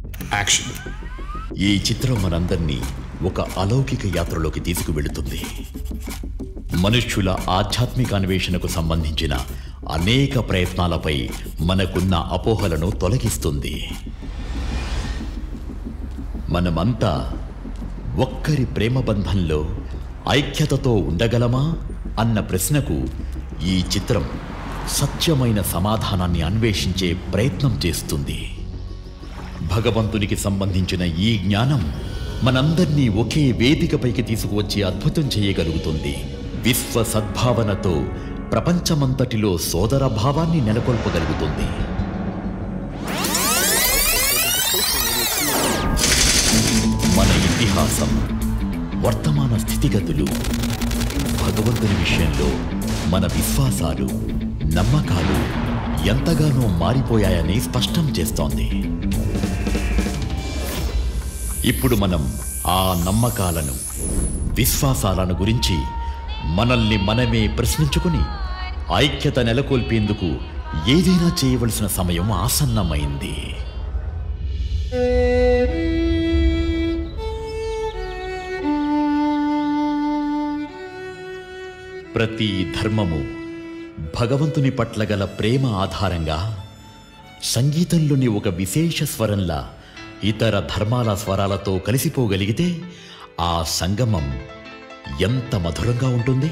Action ఈ చిత్రం మనందరినీ ఒక అలౌకిక యాత్రలోకి తీసుకువెళుతుంది మనుష్యుల ఆధ్యాత్మిక అన్వేషణకు సంబంధించిన అనేక ప్రయత్నాలపై మనకున్న అపోహలను తొలగిస్తుంది మనమంతా ఒక్కరి ప్రేమ బంధంలో ఐక్యతతో ఉండగలమా అన్న ప్రశ్నకు ఈ చిత్రం సత్యమైన సమాధానాన్ని అన్వేషించే ప్రయత్నం చేస్తుంది భగవంతునికి సంబంధించిన ఈ జ్ఞానం మనందర్నీ ఒకే వేదికపైకి తీసుకువచ్చి అద్భుతం చేయగలుగుతుంది విశ్వ సద్భావనతో ప్రపంచమంతటిలో సోదర భావాన్ని నెలకొల్పగలుగుతుంది మన ఇతిహాసం వర్తమాన స్థితిగతులు భగవంతుని విషయంలో మన విశ్వాసాలు నమ్మకాలు ఎంతగానో మారిపోయాయని స్పష్టం చేస్తోంది ఇప్పుడు మనం ఆ నమ్మకాలను విశ్వాసాలను గురించి మనల్ని మనమే ప్రశ్నించుకుని ఐక్యత నెలకొల్పేందుకు ఏదైనా చేయవలసిన సమయం ఆసన్నమైంది ప్రతి ధర్మము భగవంతుని పట్ల గల ప్రేమ ఆధారంగా సంగీతంలోని ఒక విశేష స్వరంలా ఇతర ధర్మాల స్వరాలతో కలిసిపోగలిగితే ఆ సంగమం ఎంత మధురంగా ఉంటుంది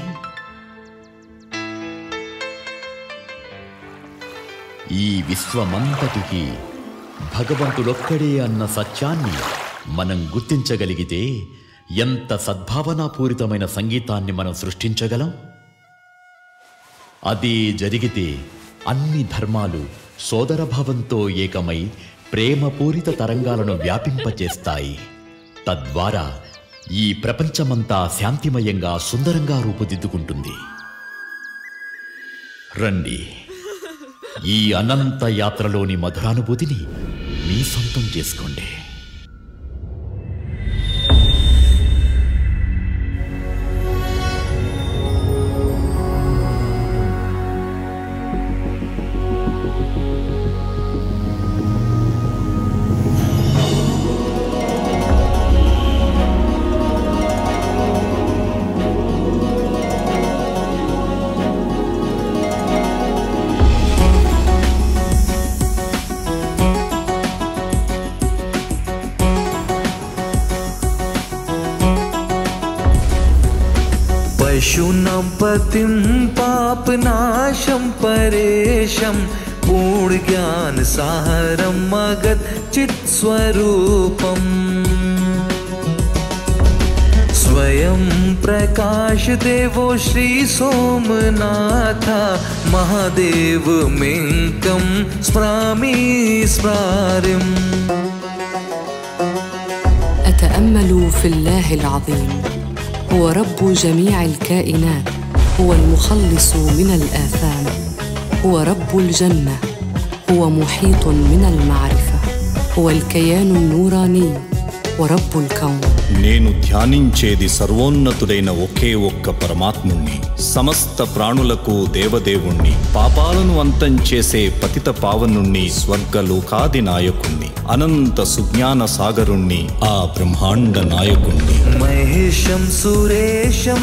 ఈ విశ్వమంతటికి భగవంతుడొక్కడే అన్న సత్యాన్ని మనం గుర్తించగలిగితే ఎంత సద్భావనాపూరితమైన సంగీతాన్ని మనం సృష్టించగలం అది జరిగితే అన్ని ధర్మాలు సోదరభావంతో ఏకమై ప్రేమపూరిత తరంగాలను వ్యాపింపచేస్తాయి తద్వారా ఈ ప్రపంచమంతా శాంతిమయంగా సుందరంగా రూపుదిద్దుకుంటుంది రండి ఈ అనంత యాత్రలోని మధురానుభూతిని మీ సొంతం చేసుకోండి पशूनां पतिं पापनाशं परेशं पूर्णज्ञानसारं मगत् चित्स्वरूपम् स्वयं प्रकाशदेवो श्रीसोमनाथ महादेवमेकं स्मरामि स्मरारिम् أتأمل في الله العظيم هو رب جميع الكائنات هو المخلص من الآثام هو رب الجنة هو محيط من المعرفة هو الكيان النوراني ورب الكون నేను ధ్యానించేది సర్వోన్నతుడైన ఒకే ఒక్క పరమాత్ముణ్ణి సమస్త ప్రాణులకు దేవదేవుణ్ణి పాపాలను అంతం చేసే పతిత పావనుణ్ణి స్వర్గలోకాది నాయకుణ్ణి అనంత సుజ్ఞాన సాగరుణ్ణి ఆ బ్రహ్మాండ నాయకుణ్ణి महेशं सुरेशं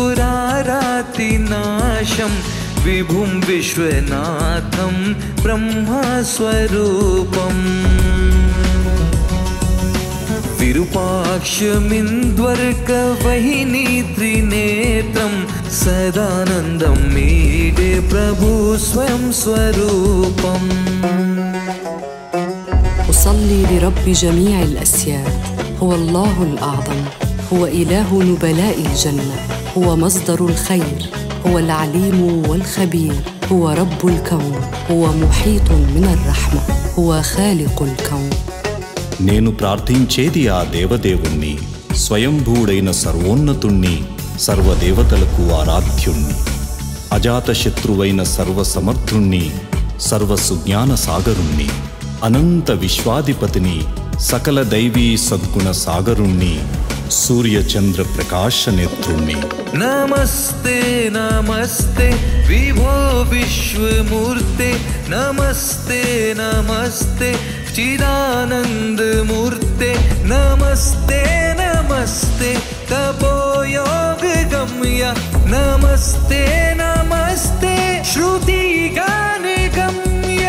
सुरारातिनाशं विभुं विश्वनाथं ब्रह्मस्वरूपम् विरूपाक्षमिन्द्वर्कवहिनी त्रिनेत्रं सदानन्दं मीडे प्रभु स्वयं स्वरूपम् أصلي لرب جميع الأسياد هو الله الأعظم هو إله نبلاء الجنة هو مصدر الخير هو العليم والخبير هو رب الكون هو محيط من الرحمة هو خالق الكون నేను ప్రార్థించేది ఆ దేవదేవుణ్ణి స్వయంభూడైన సర్వోన్నతుణ్ణి సర్వదేవతలకు ఆరాధ్యుణ్ణి అజాతశత్రువైన సర్వసమర్థుణ్ణి సర్వ సుజ్ఞాన సాగరుణ్ణి అనంత విశ్వాధిపతిని సకల దైవీ సద్గుణ సాగరుణ్ణి సూర్యచంద్ర ప్రకాశ నేత్రుణ్ణి नमस्ते नमस्ते विभो विश्वमूर्ते नमस्ते नमस्ते चिदानन्द मूर्ते नमस्ते नमस्ते तपोयोग गम्य नमस्ते नमस्ते श्रुतिगान गम्य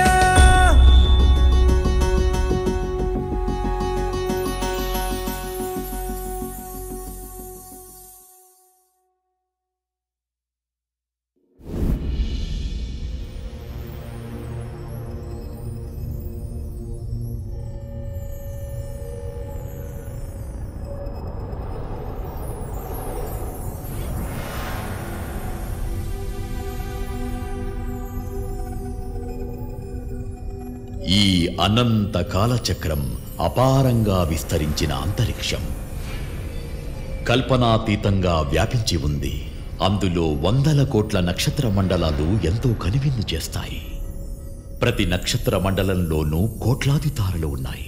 ఈ అనంత కాలచక్రం అపారంగా విస్తరించిన అంతరిక్షం కల్పనాతీతంగా వ్యాపించి ఉంది అందులో వందల కోట్ల నక్షత్ర మండలాలు ఎంతో కనువిందు చేస్తాయి ప్రతి నక్షత్ర మండలంలోనూ కోట్లాది తారలు ఉన్నాయి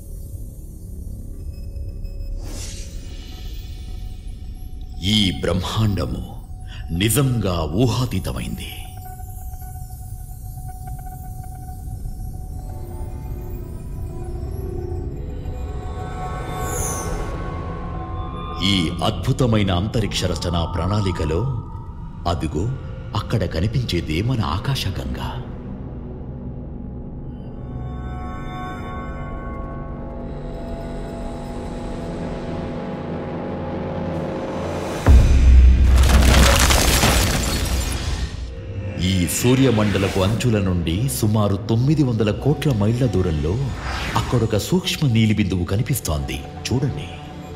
ఈ బ్రహ్మాండము నిజంగా ఊహాతీతమైంది ఈ అద్భుతమైన అంతరిక్ష రచన ప్రణాళికలో అదిగో అక్కడ కనిపించేదే మన ఆకాశగంగా ఈ సూర్యమండలపు అంచుల నుండి సుమారు తొమ్మిది వందల కోట్ల మైళ్ళ దూరంలో అక్కడొక సూక్ష్మ నీలి బిందువు కనిపిస్తోంది చూడండి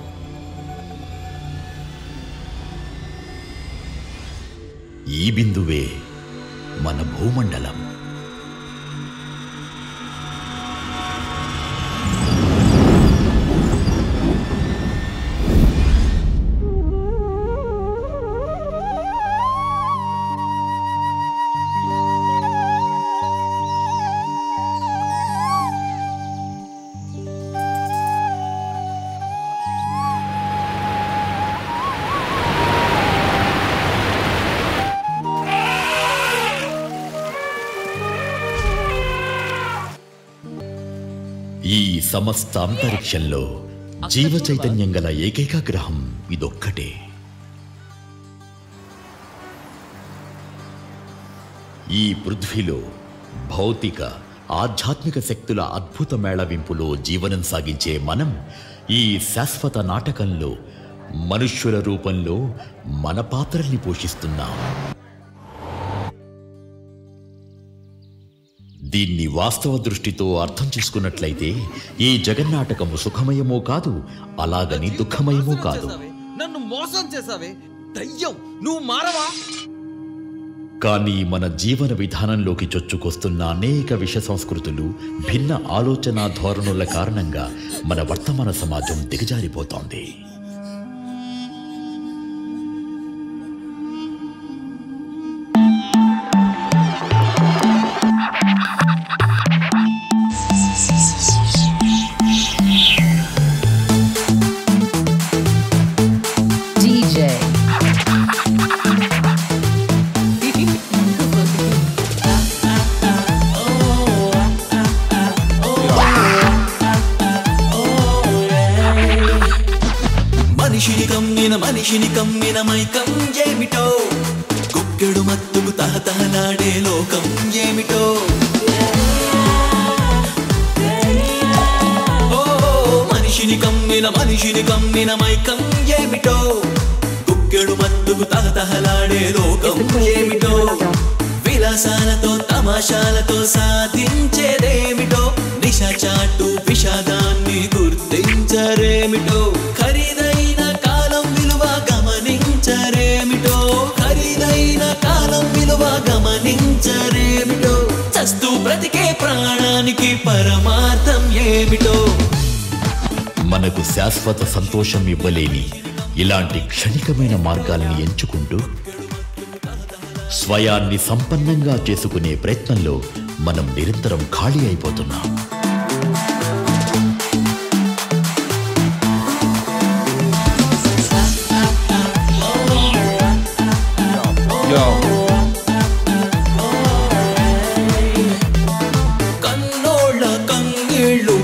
ఈ బిందువే మన భూమండలం ఈ సమస్త అంతరిక్షంలో జీవ చైతన్యం గల ఏకైక గ్రహం ఇదొక్కటే ఈ పృథ్వీలో భౌతిక ఆధ్యాత్మిక శక్తుల అద్భుత మేళవింపులో జీవనం సాగించే మనం ఈ శాశ్వత నాటకంలో మనుష్యుల రూపంలో మన పాత్రల్ని పోషిస్తున్నాం దీన్ని వాస్తవ దృష్టితో అర్థం చేసుకున్నట్లయితే ఈ జగన్నాటకము సుఖమయమో కాదు అలాగని దుఃఖమయమో కాదు చేసావే నన్ను మోసం చేసావే దయ్యం నువ్వు మారవా కానీ మన జీవన విధానంలోకి చొచ్చుకొస్తున్న అనేక విష సంస్కృతులు భిన్న ఆలోచన ధోరణుల కారణంగా మన వర్తమాన సమాజం దిగజారిపోతోంది DJ. మనిషిని కమ్మిన మనిషిని కమ్మిన మైకం ఏమిటో కుక్కెడు మత్తుకు తహతహలాడే లోకం ఏమిటో ఓ మనిషిని కమ్మిన మనిషిని కమ్మిన మైకం ఏమిటో కుక్కెడు మత్తుకు తహతహలాడే లోకం ఏమిటో విలాసాలతో తమాషాలతో సాధించేదేమిటో నిశ చాటు విషాదాన్ని గుర్తించరేమిటో ఖరీదైన కాలం విలువ గమనించరేమిటో ఖరీదైన కాలం విలువ గమనించరేమిటో చస్తూ బ్రతికే ప్రాణానికి పరమార్థం ఏమిటో మనకు శాశ్వత సంతోషం ఇవ్వలేని ఇలాంటి క్షణికమైన మార్గాలను ఎంచుకుంటూ స్వయాన్ని సంపన్నంగా చేసుకునే ప్రయత్నంలో మనం నిరంతరం ఖాళీ అయిపోతున్నాం కన్నోళ్ళ కంగిళ్ళు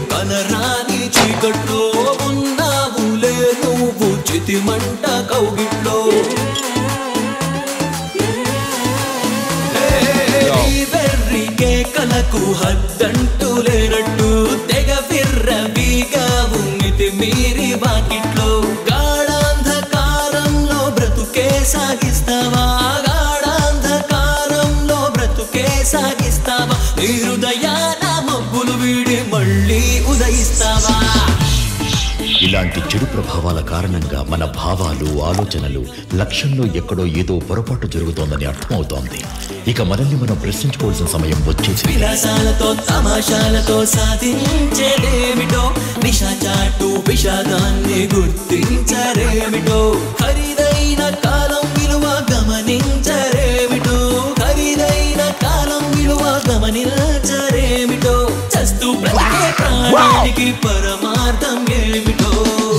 మాటలకు హద్దంటూ లేనట్టు తెగ విర్రవీగావు మితి మీరి వాకిట్లో గాఢాంధకారంలో బ్రతుకే సాగిస్తావా గాఢాంధకారంలో బ్రతుకే సాగిస్తావా నీ హృదయాన మబ్బులు వీడి మళ్ళీ ఉదయిస్తావా ఇలాంటి చెడు ప్రభావాల కారణంగా మన భావాలు ఆలోచనలు లక్ష్యంలో ఎక్కడో ఏదో పొరపాటు జరుగుతోందని అర్థమవుతోంది ఇక మనల్ని మనం ప్రశ్నించుకోవాల్సిన సమయం వచ్చేసి విలాసాలతో తమాషాలతో సాధించేదేమిటో నిశాచాటు విషాదాన్ని గుర్తించరేమిటో ఖరీదైన కాలం విలువ గమనించరేమిటో ఖరీదైన కాలం విలువ గమనించరేమిటో చస్తూ బ్రతికే ప్రాణానికి పరమార్థం ఏమిటో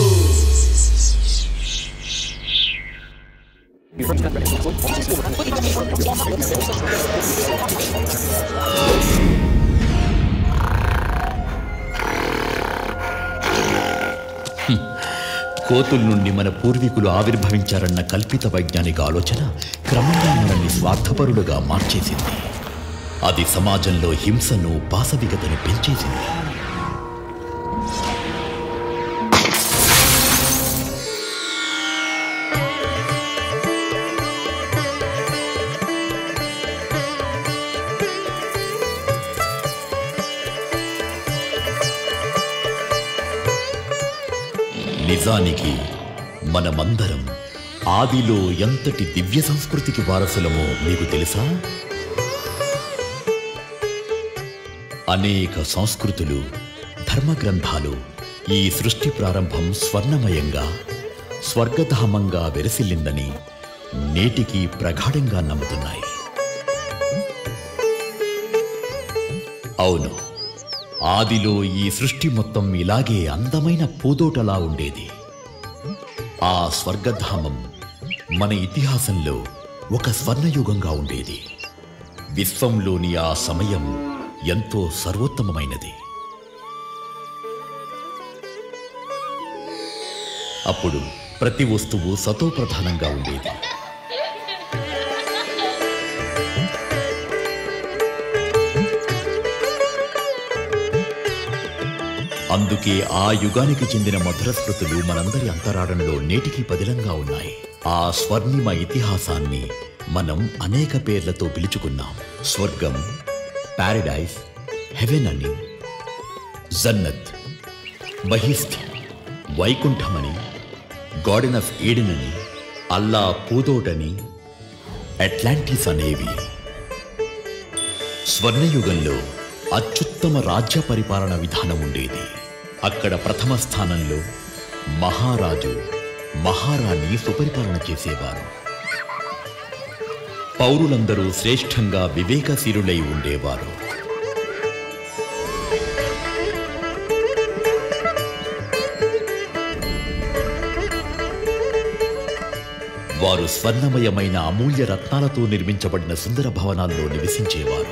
కోతుల నుండి మన పూర్వీకులు ఆవిర్భవించారన్న కల్పిత వైజ్ఞానిక ఆలోచన క్రమంగా మనల్ని స్వార్థపరులుగా మార్చేసింది అది సమాజంలో హింసను పాశవికతను పెంచేసింది నిజానికి మనమందరం ఆదిలో ఎంతటి దివ్య సంస్కృతికి వారసులమో మీకు తెలుసా అనేక సంస్కృతులు ధర్మగ్రంథాలు ఈ సృష్టి ప్రారంభం స్వర్ణమయంగా స్వర్గధామంగా వెరసిల్లిందని నేటికి ప్రగాఢంగా నమ్ముతున్నాయి అవును ఆదిలో ఈ సృష్టి మొత్తం ఇలాగే అందమైన పూదోటలా ఉండేది ఆ స్వర్గధామం మన ఇతిహాసంలో ఒక స్వర్ణయుగంగా ఉండేది విశ్వంలోని ఆ సమయం ఎంతో సర్వోత్తమమైనది అప్పుడు ప్రతి వస్తువు సతోప్రధానంగా ఉండేది అందుకే ఆ యుగానికి చెందిన మధుర స్మృతులు మనందరి అంతరాడంలో నేటికి పదిలంగా ఉన్నాయి ఆ స్వర్ణిమ ఇతిహాసాన్ని మనం అనేక పేర్లతో పిలుచుకున్నాం స్వర్గం పారడైజ్ హెవెన్ అని జన్నత్ బహిస్త్ వైకుంఠమని గార్డెన్ ఆఫ్ ఈడెన్ అని అల్లా పూదోటని అట్లాంటిస్ అనేవి స్వర్ణయుగంలో అత్యుత్తమ రాజ్య పరిపాలన విధానం ఉండేది అక్కడ ప్రథమ స్థానంలో మహారాజు మహారాణి సుపరిపాలన చేసేవారు పౌరులందరూ శ్రేష్టంగా వివేకశీలులై ఉండేవారు వారు స్వర్ణమయమైన అమూల్య రత్నాలతో నిర్మించబడిన సుందర భవనాల్లో నివసించేవారు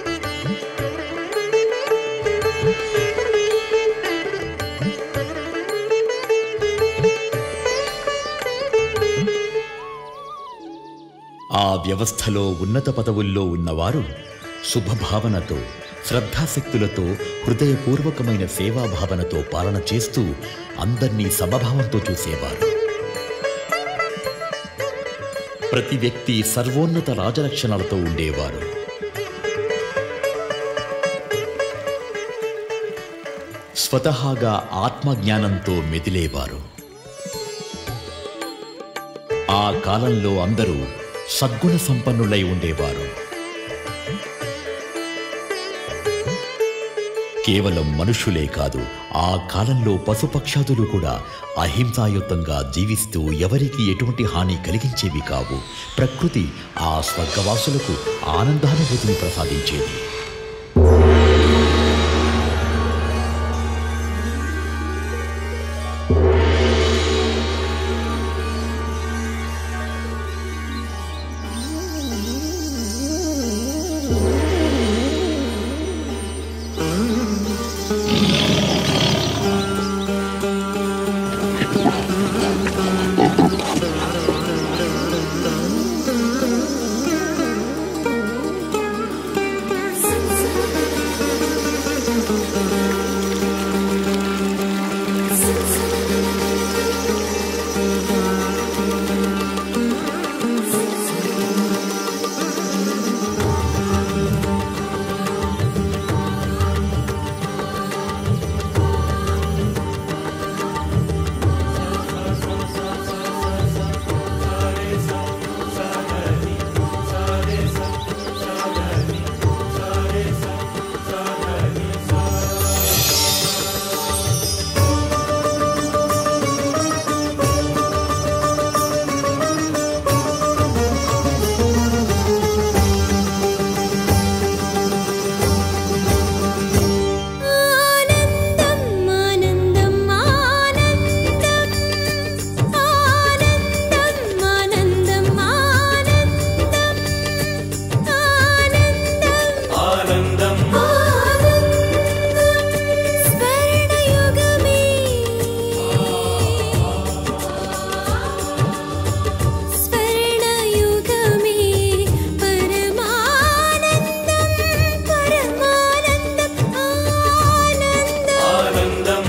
ఆ వ్యవస్థలో ఉన్నత పదవుల్లో ఉన్నవారు శుభభావనతో శ్రద్ధాశక్తులతో హృదయపూర్వకమైన సేవాభావనతో పాలన చేస్తూ అందర్నీ సమభావంతో చూసేవారు ప్రతి వ్యక్తి సర్వోన్నత రాజలక్షణాలతో ఉండేవారు స్వతహాగా ఆత్మజ్ఞానంతో మెదిలేవారు ఆ కాలంలో అందరూ సద్గుణ సంపన్నులై ఉండేవారు కేవలం మనుషులే కాదు ఆ కాలంలో పశుపక్షాదులు కూడా అహింసాయుతంగా జీవిస్తూ ఎవరికి ఎటువంటి హాని కలిగించేవి కావు ప్రకృతి ఆ స్వర్గవాసులకు ఆనందానుభూతిని ప్రసాదించేది Sa ఆనందం ఆనందం ఆనందం ఆనందం ఆనందం ఆనందం ఆనందం ఆనందం స్వర్ణయుగమే స్వర్ణయుగమే పరమానందం పరమానందం ఆనందం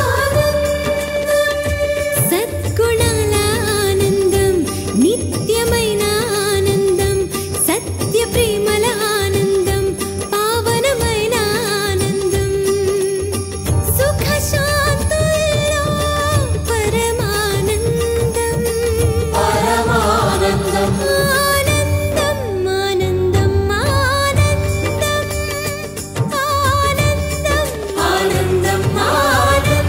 సద్గుణాల ఆనందం నిత్యమైన ఆనందం సత్య ప్రేమల ఆనందం పావనమైన ఆనందం సుఖ శాంతుల్లో పరమానందం పరమానందం ఆనందం ఆనందం ఆనందం ఆనందం ఆనందం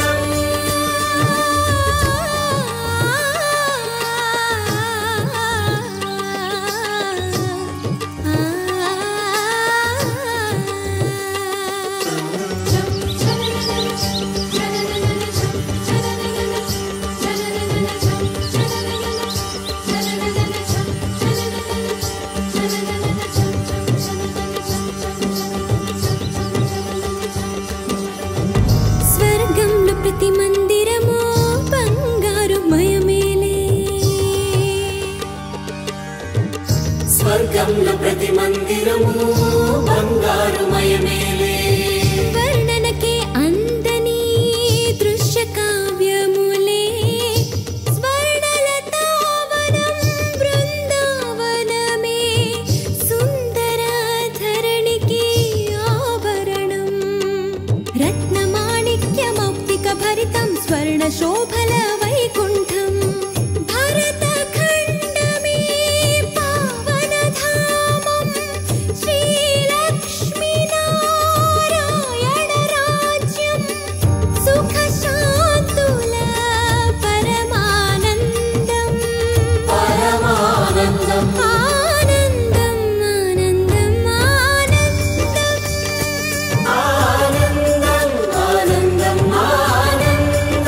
స్వర్గంలో ప్రతి మందిరము బంగారు మయమేలే స్వర్గంలో ప్రతి మందిరము బంగారుమయమేలే వర్ణనకే అందని దృశ్య కావ్యములే స్వర్ణలతావనం బృందావనమే సుందర ధరణికి ఆభరణం రత్నమాణిక్యమౌక్తిక భరితం స్వర్ణ శోభల వైకుంఠం భరత ఖండమే పావనధామం శ్రీలక్ష్మీ నారాయణ రాజ్యం సుఖ శాంతుల పరమానందం పరమానందం ఆనందం ఆనందం ఆనందం ఆనందం ఆనందం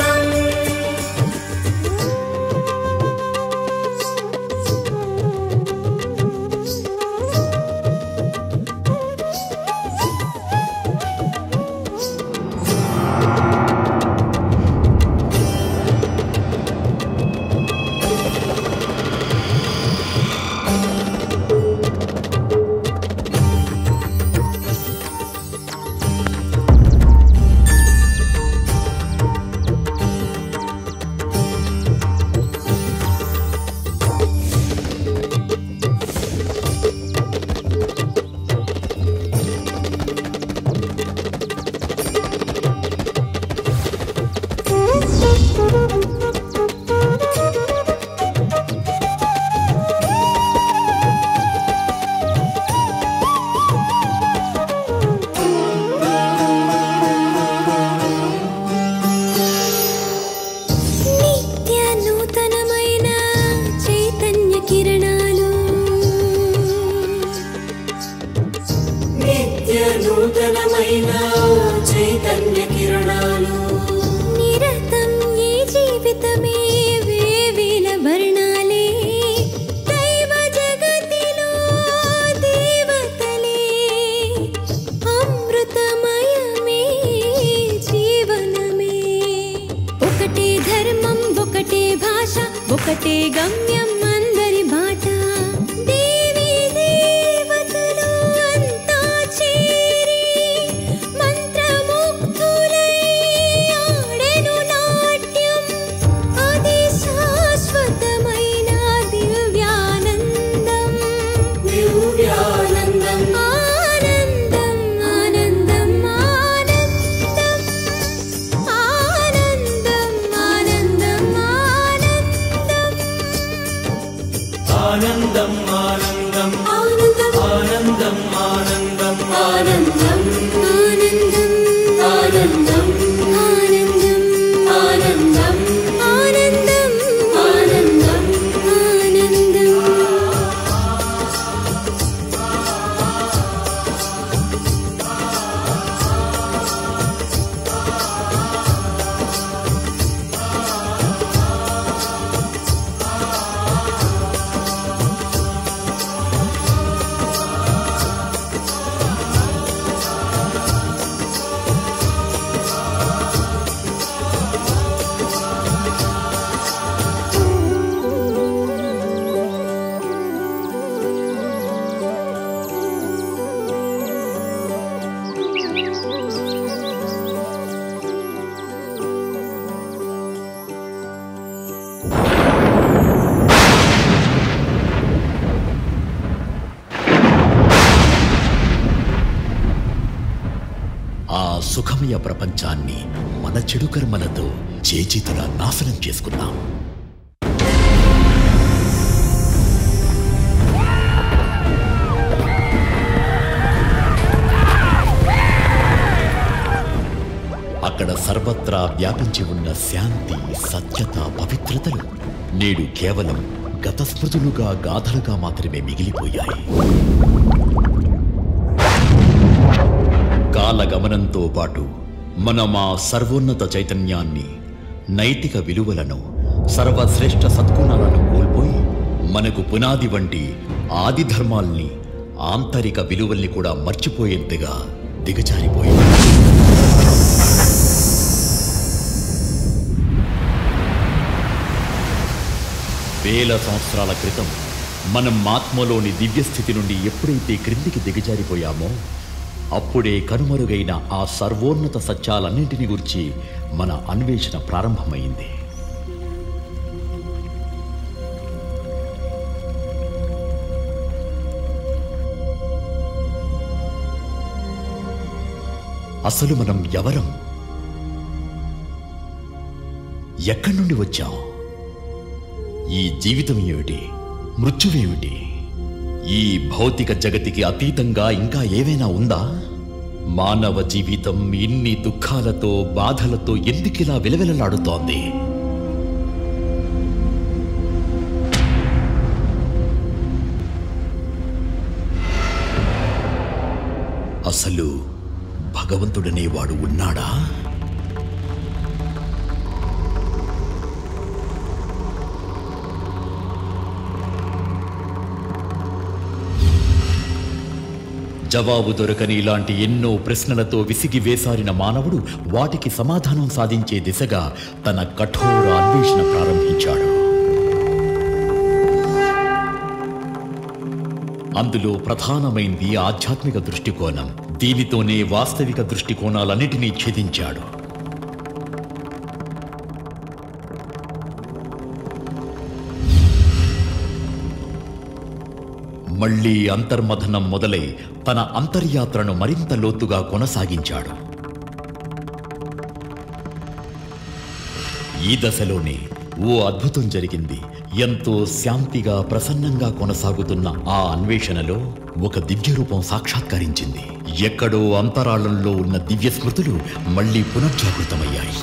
నిత్య నూతనమైన చైతన్య కిరణాలు నిత్య నూతనమైన చైతన్య కిరణాలు నిరతం ఈ జీవితమే వేవేల వర్ణాలే దైవ జగతిలో దేవతలే అమృతమయమే జీవనమే ఒకటే ధర్మం ఒకటే భాష ఒకటే గమ్యం అందరి బాట దేవి దేవతలు అంతా చేరి మంత్ర ఆ సుఖమయ ప్రపంచాన్ని మన చెడు కర్మలతో చేచితులా నాశనం చేసుకున్నాం అక్కడ సర్వత్రా వ్యాపించి ఉన్న శాంతి సత్యత పవిత్రతలు నేడు కేవలం గత స్మృతులుగా గాథలుగా మాత్రమే మిగిలిపోయాయి కాలగమనంతో పాటు మనం ఆ సర్వోన్నత చైతన్యాన్ని నైతిక విలువలను సర్వశ్రేష్ఠ సద్గుణాలను కోల్పోయి మనకు పునాది వంటి ఆది ధర్మాల్ని ఆంతరిక విలువల్ని కూడా మర్చిపోయేంతగా దిగజారిపోయింది వేల సంవత్సరాల క్రితం మనం ఆత్మలోని దివ్యస్థితి నుండి ఎప్పుడైతే క్రిందికి దిగజారిపోయామో అప్పుడే కనుమరుగైన ఆ సర్వోన్నత సత్యాలన్నింటినీ గురించి మన అన్వేషణ ప్రారంభమైంది అసలు మనం ఎవరం ఎక్కడి నుండి వచ్చాం ఈ జీవితం ఏమిటి మృత్యువేమిటి ఈ భౌతిక జగతికి అతీతంగా ఇంకా ఏవైనా ఉందా మానవ జీవితం ఇన్ని దుఃఖాలతో బాధలతో ఎందుకిలా విలవిలలాడుతోంది అసలు భగవంతుడనేవాడు ఉన్నాడా జవాబు దొరకని ఇలాంటి ఎన్నో ప్రశ్నలతో విసిగి వేసారిన మానవుడు వాటికి సమాధానం సాధించే దిశగా తన కఠోర అన్వేషణ ప్రారంభించాడు అందులో ప్రధానమైంది ఆధ్యాత్మిక దృష్టికోణం దీనితోనే వాస్తవిక దృష్టికోణాలన్నిటినీ ఛేదించాడు మళ్ళీ అంతర్మథనం మొదలై తన అంతర్యాత్రను మరింత లోతుగా కొనసాగించాడు ఈ దశలోనే ఓ అద్భుతం జరిగింది ఎంతో శాంతిగా ప్రసన్నంగా కొనసాగుతున్న ఆ అన్వేషణలో ఒక దివ్య రూపం సాక్షాత్కరించింది ఎక్కడో అంతరాళంలో ఉన్న దివ్య స్మృతులు మళ్ళీ పునర్జాగృతమయ్యాయి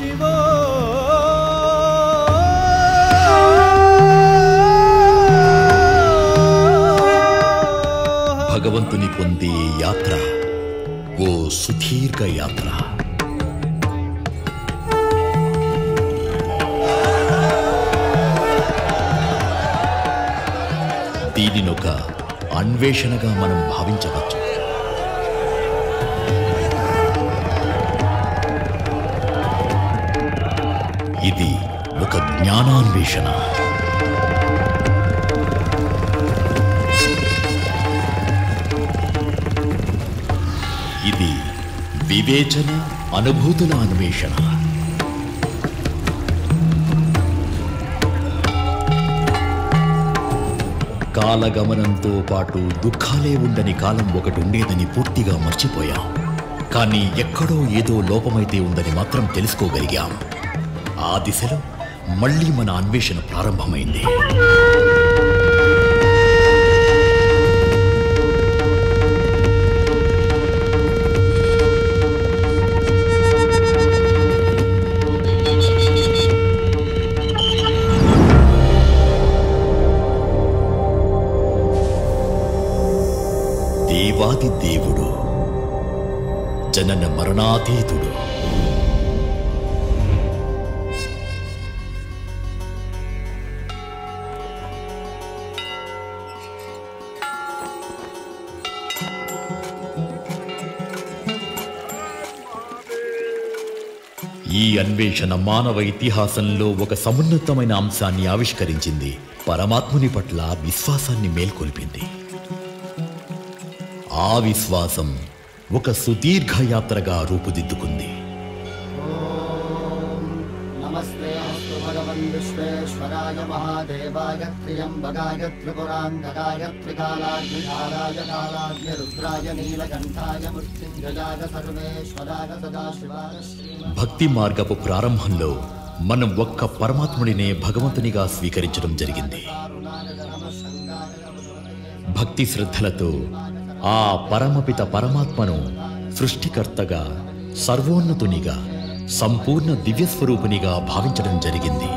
భగవంతుని పొందే యాత్ర ఓ సుదీర్ఘ యాత్ర దీనినొక అన్వేషణగా మనం భావించవచ్చు ఇది ఒక జ్ఞానాన్వేషణ ఇది వివేచన అనుభూతుల అన్వేషణ కాలగమనంతో పాటు దుఃఖాలే ఉండని కాలం ఒకటి ఉండేదని పూర్తిగా మర్చిపోయాం కానీ ఎక్కడో ఏదో లోపమైతే ఉందని మాత్రం తెలుసుకోగలిగాం ఆ దిశలో మళ్ళీ మన అన్వేషణ ప్రారంభమైంది దేవాది దేవుడు జనన మరణాతీతుడు ఈ అన్వేషణ మానవ ఇతిహాసంలో ఒక సమున్నతమైన అంశాన్ని ఆవిష్కరించింది పరమాత్ముని పట్ల విశ్వాసాన్ని మేల్కొల్పింది ఆ విశ్వాసం ఒక సుదీర్ఘ యాత్రగా రూపుదిద్దుకుంది నమస్తే అస్తు భగవన్ ॐ विश्वेश्वराय महादेवाय त्र्यम्बकाय त्रिपुरान्तकाय त्रिकालाग्निकालाय कालाग्निरुद्राय नीलकण्ठाय मृत्युञ्जयाय सर्वेश्वराय सदाशिवाय श्रीमन् భక్తి మార్గపు ప్రారంభంలో మనం ఒక్క పరమాత్ముడినే భగవంతునిగా స్వీకరించడం జరిగింది భక్తి శ్రద్ధలతో ఆ పరమపిత పరమాత్మను సృష్టికర్తగా సర్వోన్నతునిగా సంపూర్ణ దివ్యస్వరూపునిగా భావించడం జరిగింది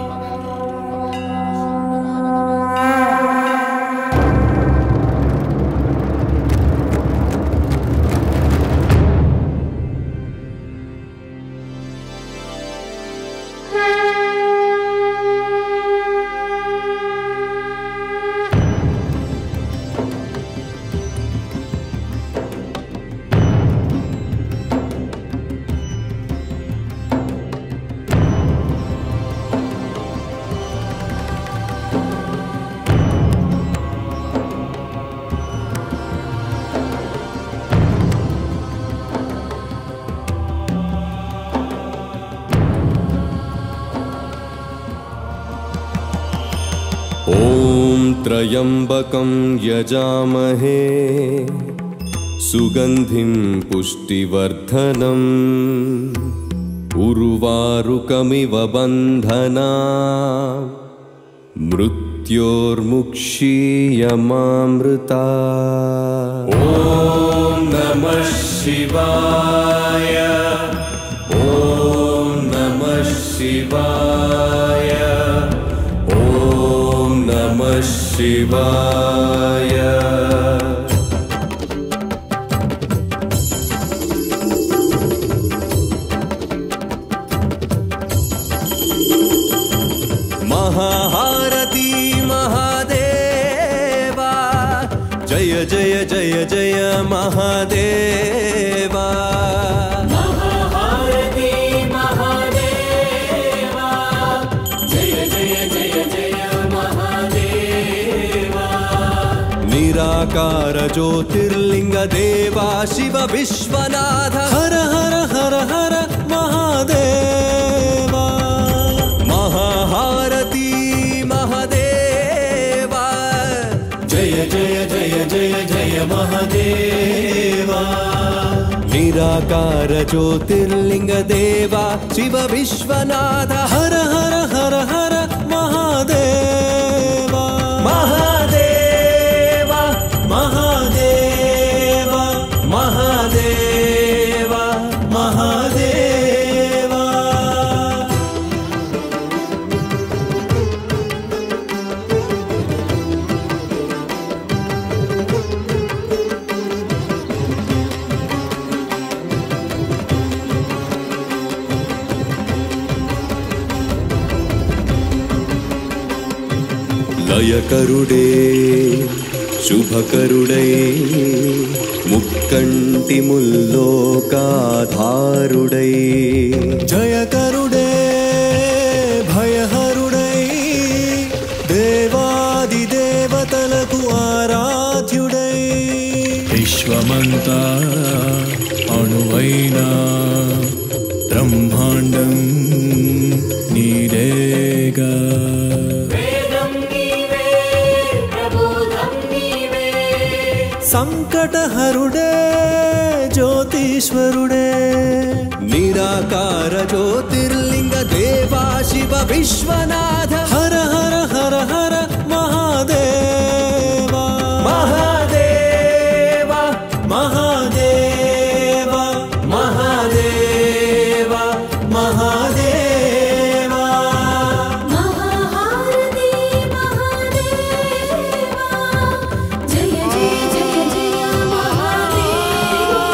ॐ त्र्यम्बकं यजामहे सुगन्धिं पुष्टिवर्धनम् उर्वारुकमिव बन्धना मृत्योर्मुक्षीयमामृता ॐ नमः शिवाय ॐ नमः शिवाय ॐ नमः शिवाय महाहारती महादेवा जय जय जय जय महादेवा महाभारती महादेवा जय जय जय जय महादेवा निराकार ज्योतिर्लिङ्ग देवा शिव विश्वनाथ हर हर हर हर महादेवा महाहारती महादेवा जय जय जय जय जय महादेवा निराकार ज्योतिर्लिङ्ग देवा शिव विश्वनाथ हर हर हर हर महादेवा महादेवा महादेवा महादेवा महादेवा లయకరుడే శుభకరుడై ముక్కంటి ముల్లోకాధారుడై జయకరుడే భయహరుడై దేవాది దేవతలకు ఆరాధ్యుడై విశ్వమంతా అణువైన బ్రహ్మాండం నీరేగా वेदं नीवे प्रबोधं नीवे సంకటహరుడే జ్యోతీశ్వరుడే నిరాకార జ్యోతిర్లింగ దేవా శివ విశ్వనాథ హర హర హర హర మహాదేవా మహాదేవా మహాదేవా మహాదేవా మహాదేవా महाहारती महादेवा जय जय जय जय महादेवा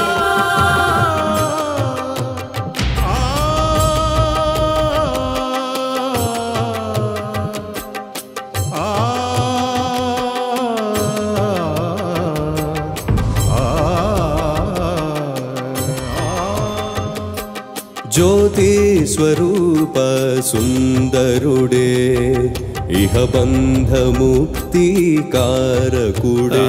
జ్యోతి స్వరూప సుందరుడే ఇహ బంధముక్తి కారకుడే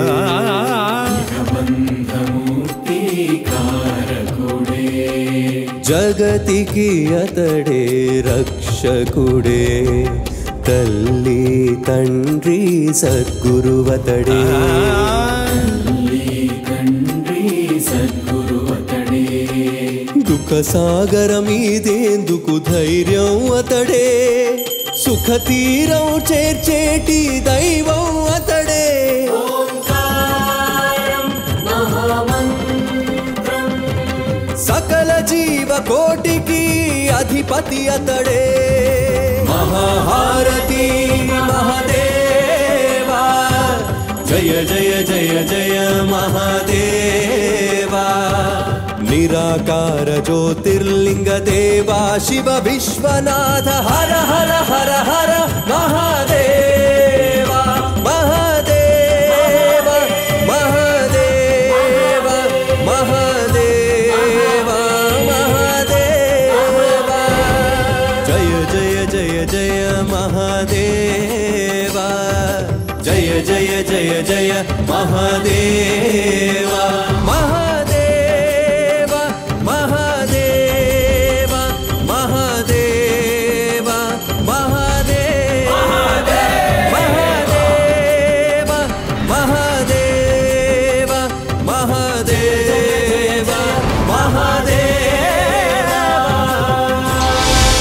జగతికి అతడే రక్షకుడే తల్లి తండ్రి సద్గురువతడే తండ్రి సద్గురు అతడే దుఃఖ సాగరమీదేందుకు ధైర్యం అతడే సుఖ తీరం చేర్చేటి దైవం అతడే ఓంకారం మహామంత్రం సకల జీవ కోటికి అధిపతి అతడే మహాహారతి మహాదేవా జయ జయ జయ జయ మహాదేవా నిరాకార జ్యోతిర్లింగ దేవా శివ విశ్వనాథ హర హర హర హర మహాదేవా మహాదేవ మహాదేవ మహాదేవ మహాదేవ జయ జయ జయ జయ మహాదేవ జయ జయ జయ జయ మహాదేవ మహాదేవ మహాదేవ మహాదేవ మహాదేవ మహాదేవ మహాదేవ మహాదేవ మహాదేవ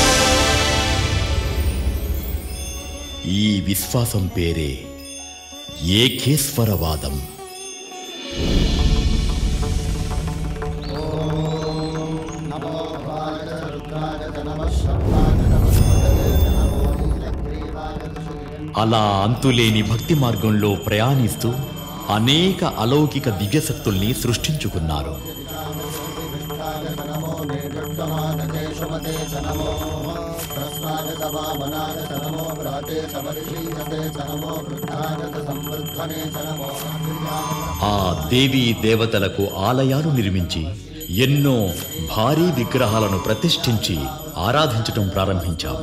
ఈ విశ్వాసం పేరే ఏకేశ్వరవాదం నమో భాగ రుద్రాయ చ నమః శబ్దాయ నమః స్మృతయే చ నమో నీలగ్రీవాయ చ శ్రీరం అలా అంతులేని భక్తి మార్గంలో ప్రయాణిస్తూ అనేక అలౌకిక దివ్యశక్తుల్ని సృష్టించుకున్నారు విష్టాయ చ నమో నేడుట్టమానతే శుమతే చ నమో ప్రస్వాయ చ వామనాయ చ నమో బృహతే చ పరిశీలతే చ నమో వృద్ధాయ చ సంవృద్ధనే చ నమో ఆ దేవీ దేవతలకు ఆలయాలు నిర్మించి ఎన్నో భారీ విగ్రహాలను ప్రతిష్ఠించి ఆరాధించటం ప్రారంభించాము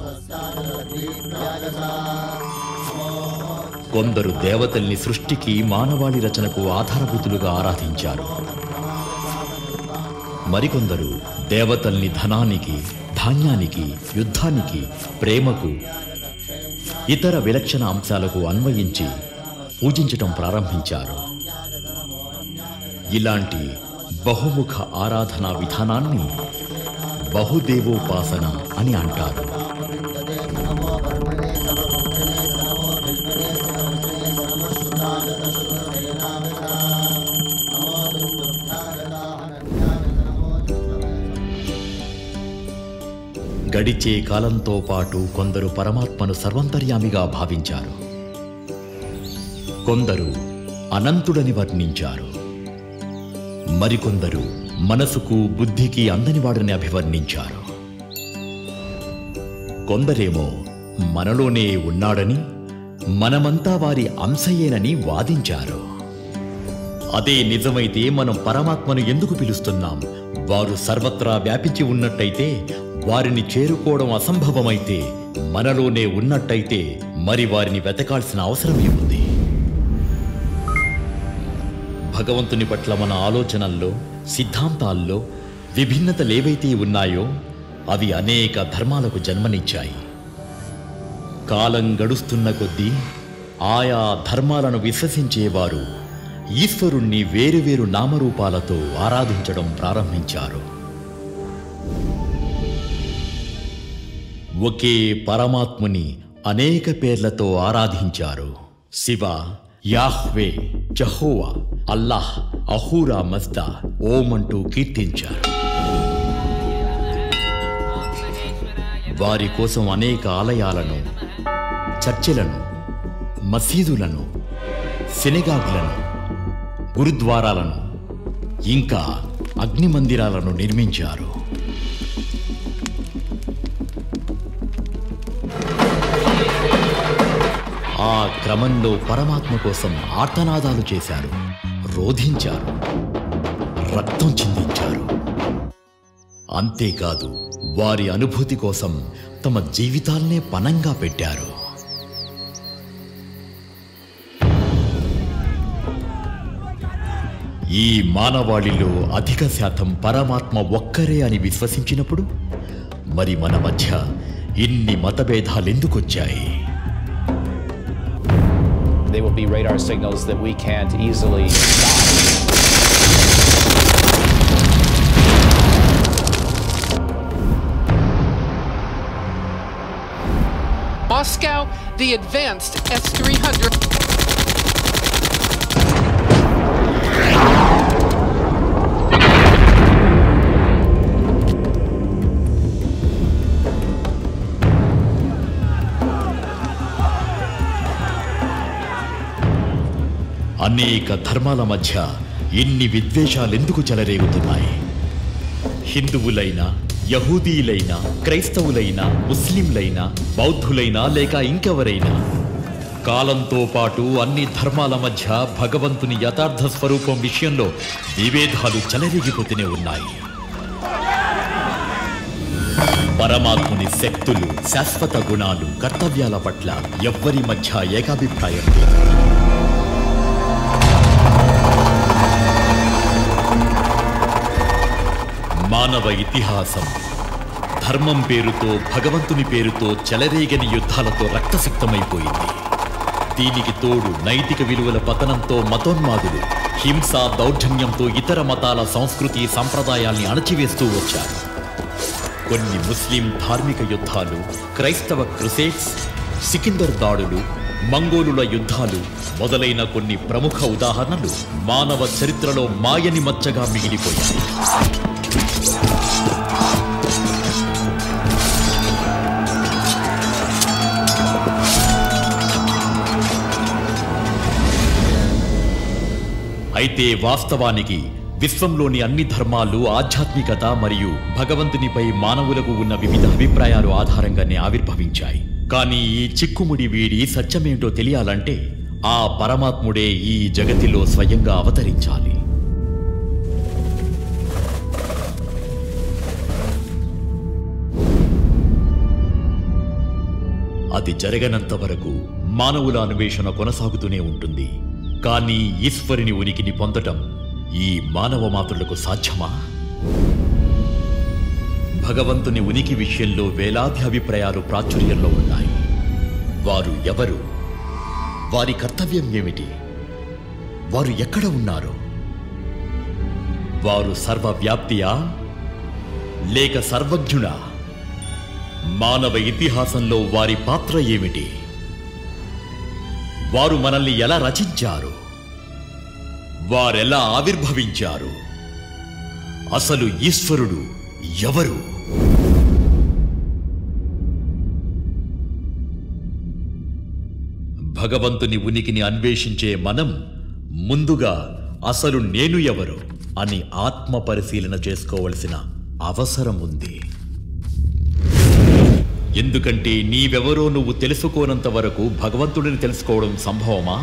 కొందరు దేవతల్ని సృష్టికి మానవాళి రచనకు ఆధారభూతులుగా ఆరాధించారు మరికొందరు దేవతల్ని ధనానికి ధాన్యానికి యుద్ధానికి ప్రేమకు ఇతర విలక్షణ అంశాలకు అన్వయించి పూజించటం ప్రారంభించారు ఇలాంటి బహుముఖ ఆరాధనా విధానాన్ని బహుదేవోపాసన అని అంటారు గడిచే కాలంతో పాటు కొందరు పరమాత్మను సర్వంతర్యామిగా భావించారు కొందరు అనంతుడని వర్ణించారు మరికొందరు మనసుకు బుద్ధికి అందనివాడని అభివర్ణించారు కొందరేమో మనలోనే ఉన్నాడని మనమంతా వారి అంశయేనని వాదించారు అదే నిజమైతే మనం పరమాత్మను ఎందుకు పిలుస్తున్నాం వారు సర్వత్రా వ్యాపించి ఉన్నట్టయితే వారిని చేరుకోవడం అసంభవమైతే మనలోనే ఉన్నట్టయితే మరి వారిని వెతకాల్సిన అవసరం ఏముంది భగవంతుని పట్ల మన ఆలోచనల్లో సిద్ధాంతాల్లో విభిన్నతలేవైతే ఉన్నాయో అవి అనేక ధర్మాలకు జన్మనిచ్చాయి కాలం గడుస్తున్న కొద్దీ ఆయా ధర్మాలను విశ్వసించేవారు ఈశ్వరుణ్ణి వేరువేరు నామరూపాలతో ఆరాధించడం ప్రారంభించారు ఒకే పరమాత్ముని అనేక పేర్లతో ఆరాధించారు Shiva Yahweh Jehovah Allah Ahura Mazda Om అంటూ కీర్తించారు వారి కోసం అనేక ఆలయాలను చర్చిలను మసీదులను సినగాగ్లను గురుద్వారాలను ఇంకా అగ్ని మందిరాలను నిర్మించారు ఆ క్రమంలో పరమాత్మ కోసం ఆర్తనాదాలు చేశారు రోధించారు రక్తం చిందించారు అంతేకాదు వారి అనుభూతి కోసం తమ జీవితాల్నే పనంగా పెట్టారు ఈ మానవాళిలో అధిక శాతం పరమాత్మ ఒక్కరే అని విశ్వసించినప్పుడు మరి మన మధ్య ఇన్ని మతభేదాలెందుకొచ్చాయి They will be radar signals that we can't easily stop. Moscow, the advanced S 300. అనేక ధర్మాల మధ్య ఇన్ని విద్వేషాలెందుకు చెలరేగుతున్నాయి హిందువులైనా యహూదీలైనా క్రైస్తవులైనా ముస్లింలైనా బౌద్ధులైనా లేక ఇంకెవరైనా కాలంతో పాటు అన్ని ధర్మాల మధ్య భగవంతుని యథార్థ స్వరూపం విషయంలో విభేదాలు చెలరేగిపోతూనే ఉన్నాయి పరమాత్ముని శక్తులు శాశ్వత గుణాలు కర్తవ్యాల పట్ల ఎవ్వరి మధ్య ఏకాభిప్రాయం లేదు మానవ ఇతిహాసం ధర్మం పేరుతో భగవంతుని పేరుతో చెలరేగని యుద్ధాలతో రక్తసిక్తమైపోయింది దీనికి తోడు నైతిక విలువల పతనంతో మతోన్మాదులు హింస దౌర్జన్యంతో ఇతర మతాల సంస్కృతి సంప్రదాయాల్ని అణచివేస్తూ వచ్చారు కొన్ని ముస్లిం ధార్మిక యుద్ధాలు క్రైస్తవ క్రుసేడ్స్ సికిందర్ దాడులు మంగోలుల యుద్ధాలు మొదలైన కొన్ని ప్రముఖ ఉదాహరణలు మానవ చరిత్రలో మాయని మచ్చగా మిగిలిపోయాయి అయితే వాస్తవానికి విశ్వంలోని అన్ని ధర్మాలు ఆధ్యాత్మికత మరియు భగవంతునిపై మానవులకు ఉన్న వివిధ అభిప్రాయాలు ఆధారంగానే ఆవిర్భవించాయి కానీ ఈ చిక్కుముడి వీడి సత్యమేంటో తెలియాలంటే ఆ పరమాత్ముడే ఈ జగతిలో స్వయంగా అవతరించాలి అది జరగనంత వరకు మానవుల అన్వేషణ కొనసాగుతూనే ఉంటుంది కానీ ఈశ్వరుని ఉనికిని పొందటం ఈ మానవ మాతృలకు సాధ్యమా భగవంతుని ఉనికి విషయంలో వేలాది అభిప్రాయాలు ప్రాచుర్యంలో ఉన్నాయి వారు ఎవరు వారి కర్తవ్యం ఏమిటి వారు ఎక్కడ ఉన్నారు వారు సర్వవ్యాప్తియా లేక సర్వజ్ఞుడా మానవ ఇతిహాసంలో వారి పాత్ర ఏమిటి వారు మనల్ని ఎలా రచించారు వారెలా ఆవిర్భవించారు అసలు ఈశ్వరుడు ఎవరు భగవంతుని ఉనికిని అన్వేషించే మనం ముందుగా అసలు నేను ఎవరు అని ఆత్మ పరిశీలన చేసుకోవలసిన అవసరం ఉంది ఎందుకంటే నీవెవరో నువ్వు తెలుసుకోనంత వరకు భగవంతుడిని తెలుసుకోవడం సంభవమా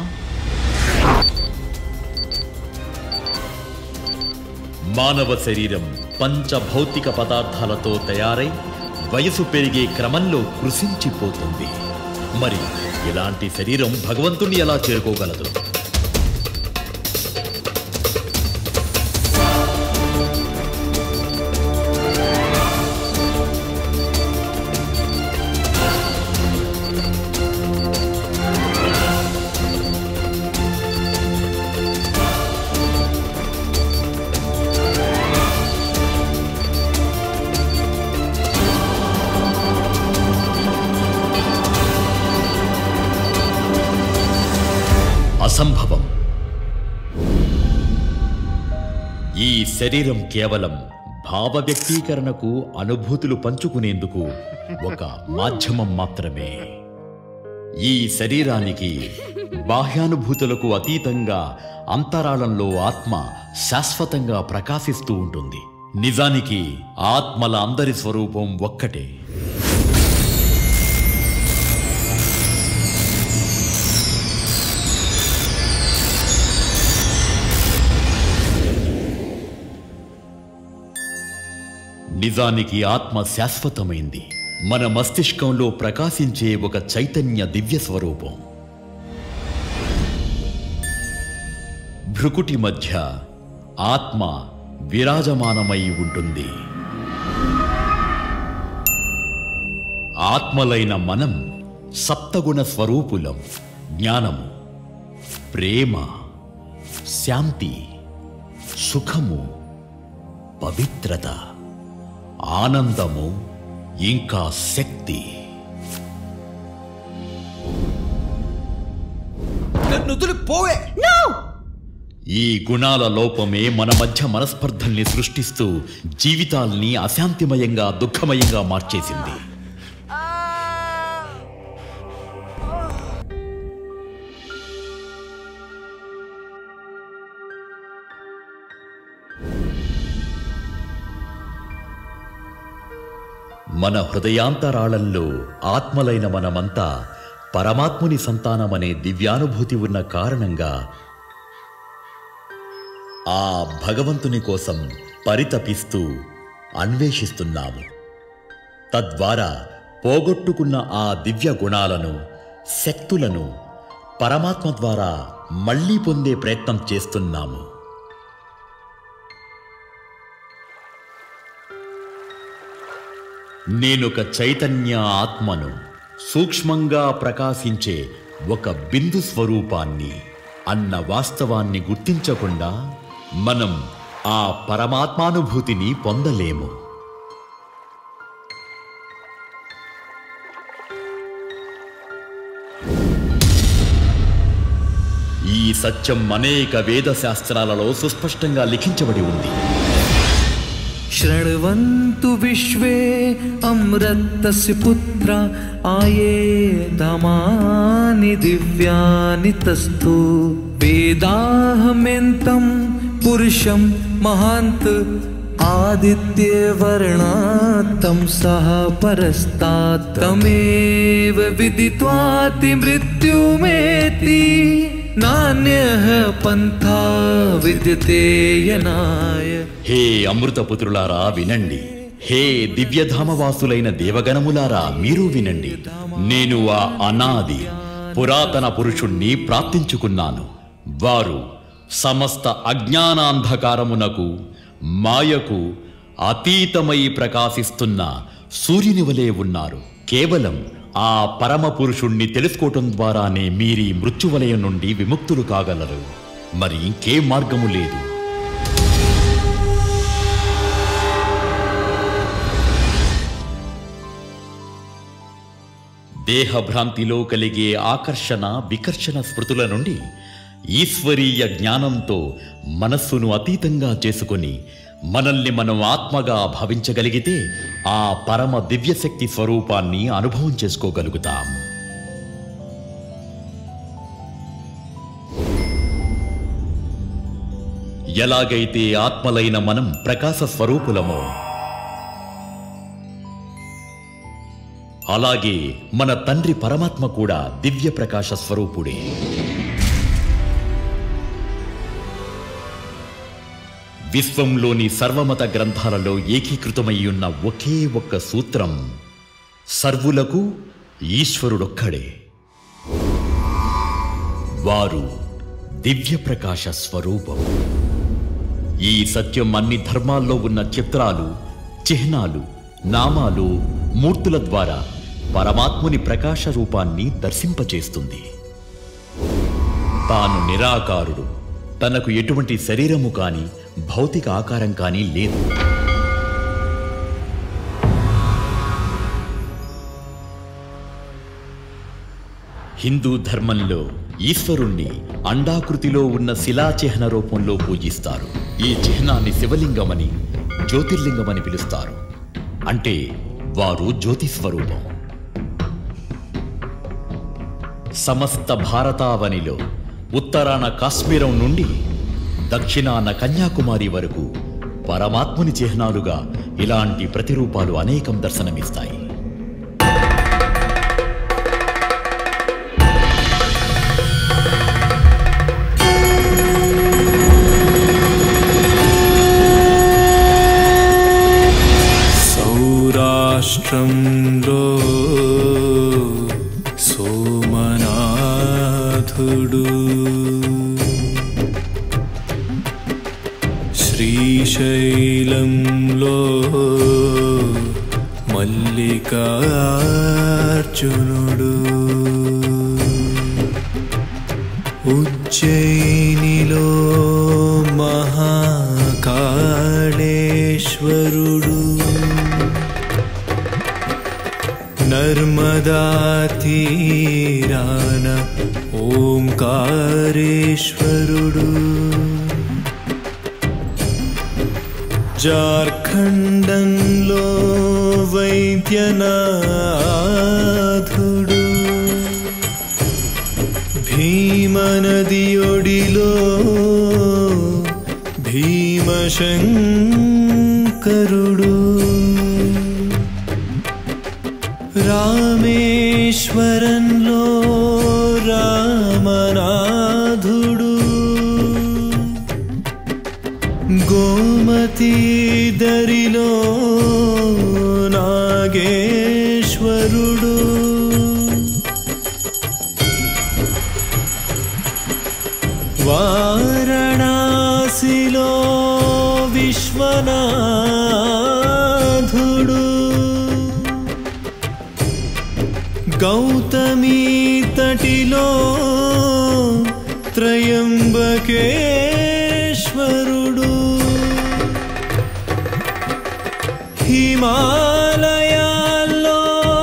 మానవ శరీరం పంచభౌతిక పదార్థాలతో తయారై వయసు పెరిగే క్రమంలో కృషించిపోతుంది మరి ఇలాంటి శరీరం భగవంతుణ్ణి ఎలా చేరుకోగలదు అసంభవం ఈ శరీరం కేవలం భావ వ్యక్తీకరణకు అనుభూతులు పంచుకునేందుకు ఒక మాధ్యమం మాత్రమే ఈ శరీరానికి బాహ్యానుభూతులకు అతీతంగా అంతరాళంలో ఆత్మ శాశ్వతంగా ప్రకాశిస్తూ ఉంటుంది నిజానికి ఆత్మల అందరి స్వరూపం ఒక్కటే నిజానికి ఆత్మ శాశ్వతమైంది మన మస్తిష్కంలో ప్రకాశించే ఒక చైతన్య దివ్య స్వరూపం భృకుటి మధ్య ఆత్మ విరాజమానమై ఉంటుంది ఆత్మలైన మనం సప్తగుణ స్వరూపులం జ్ఞానము ప్రేమ శాంతి సుఖము పవిత్రత ఆనందము ఇంకా శక్తి నన్ను వదిలి పోవే ఈ గుణాల లోపమే మన మధ్య మనస్పర్ధల్ని సృష్టిస్తూ జీవితాల్ని అశాంతిమయంగా దుఃఖమయంగా మార్చేసింది మన హృదయాంతరాళంలో ఆత్మలైన మనమంతా పరమాత్ముని సంతానమనే దివ్యానుభూతి ఉన్న కారణంగా ఆ భగవంతుని కోసం పరితపిస్తూ అన్వేషిస్తున్నాము తద్వారా పోగొట్టుకున్న ఆ దివ్య గుణాలను శక్తులను పరమాత్మ ద్వారా మళ్ళీ పొందే ప్రయత్నం చేస్తున్నాము నేనొక చైతన్య ఆత్మను సూక్ష్మంగా ప్రకాశించే ఒక బిందు స్వరూపాన్ని అన్న వాస్తవాన్ని గుర్తించకుండా మనం ఆ పరమాత్మానుభూతిని పొందలేము ఈ సత్యం అనేక వేద శాస్త్రాలలో సుస్పష్టంగా లిఖించబడి ఉంది शृण्वन्तु विश्वे अमृतस्य पुत्रा आये दमानि दिव्यानि तस्तु वेदाहमेन्तं पुरुषं महान्त आदित्यवर्णात्तं सः परस्तात् तमेव विदित्वाति मृत्युमेति नान्यः पन्था विद्यते यनाय హే అమృతపుత్రులారా వినండి హే దివ్యధామవాసులైన దేవగణములారా మీరు వినండి నేను ఆ అనాది పురాతన పురుషుణ్ణి ప్రార్థించుకున్నాను వారు సమస్త అజ్ఞానాంధకారమునకు మాయకు అతీతమై ప్రకాశిస్తున్న సూర్యుని వలె ఉన్నారు కేవలం ఆ పరమ పురుషుణ్ణి తెలుసుకోవటం ద్వారానే మీరీ మృత్యువలయం నుండి విముక్తులు కాగలరు మరి ఇంకే మార్గము లేదు దేహభ్రాంతిలో కలిగే ఆకర్షణ వికర్షణ స్మృతుల నుండి ఈశ్వరీయ జ్ఞానంతో మనస్సును అతీతంగా చేసుకొని మనల్ని మనం ఆత్మగా భావించగలిగితే ఆ పరమ దివ్యశక్తి స్వరూపాన్ని అనుభవం చేసుకోగలుగుతాం ఎలాగైతే ఆత్మలైన మనం ప్రకాశ స్వరూపులమో అలాగే మన తండ్రి పరమాత్మ కూడా దివ్య ప్రకాశ స్వరూపుడే విశ్వంలోని సర్వమత గ్రంథాలలో ఏకీకృతమై ఉన్న ఒకే ఒక్క సూత్రం సర్వులకు ఈశ్వరుడొక్కడే వారు దివ్య ప్రకాశ స్వరూపం ఈ సత్యం అన్ని ధర్మాల్లో ఉన్న చిత్రాలు చిహ్నాలు నామాలు మూర్తుల ద్వారా పరమాత్ముని ప్రకాశ రూపాన్ని దర్శింపచేస్తుంది తాను నిరాకారుడు తనకు ఎటువంటి శరీరము కాని భౌతిక ఆకారం కానీ లేదు హిందూ ధర్మంలో ఈశ్వరుణ్ణి అండాకృతిలో ఉన్న శిలా చిహ్న రూపంలో పూజిస్తారు ఈ చిహ్నాన్ని శివలింగమని జ్యోతిర్లింగమని పిలుస్తారు అంటే వారు జ్యోతి స్వరూపం సమస్త భారతావనిలో ఉత్తరాన కాశ్మీరం నుండి దక్షిణాన కన్యాకుమారి వరకు పరమాత్ముని చిహ్నాలుగా ఇలాంటి ప్రతిరూపాలు అనేకం దర్శనమిస్తాయి సౌరాష్ట్రంలో సోమనాథుడు శ్రీశైలంలో మల్లికార్జునుడు ఉజ్జయినిలో మహాకాళేశ్వరుడు నర్మదా తీరాన ఓంకారేశ్వరుడు జార్ఖండంలో వైద్యనాథుడు భీమనది ఒడిలో భీమశంకరుడు రామేశ్వరంలో రామనాథుడు గోమతీ దరిలో నాగేశ్వరుడు వారణాసిలో విశ్వనాథుడు గౌతమీ తటిలో త్రయంబకేశ్వరుడు హిమాలయాల్లో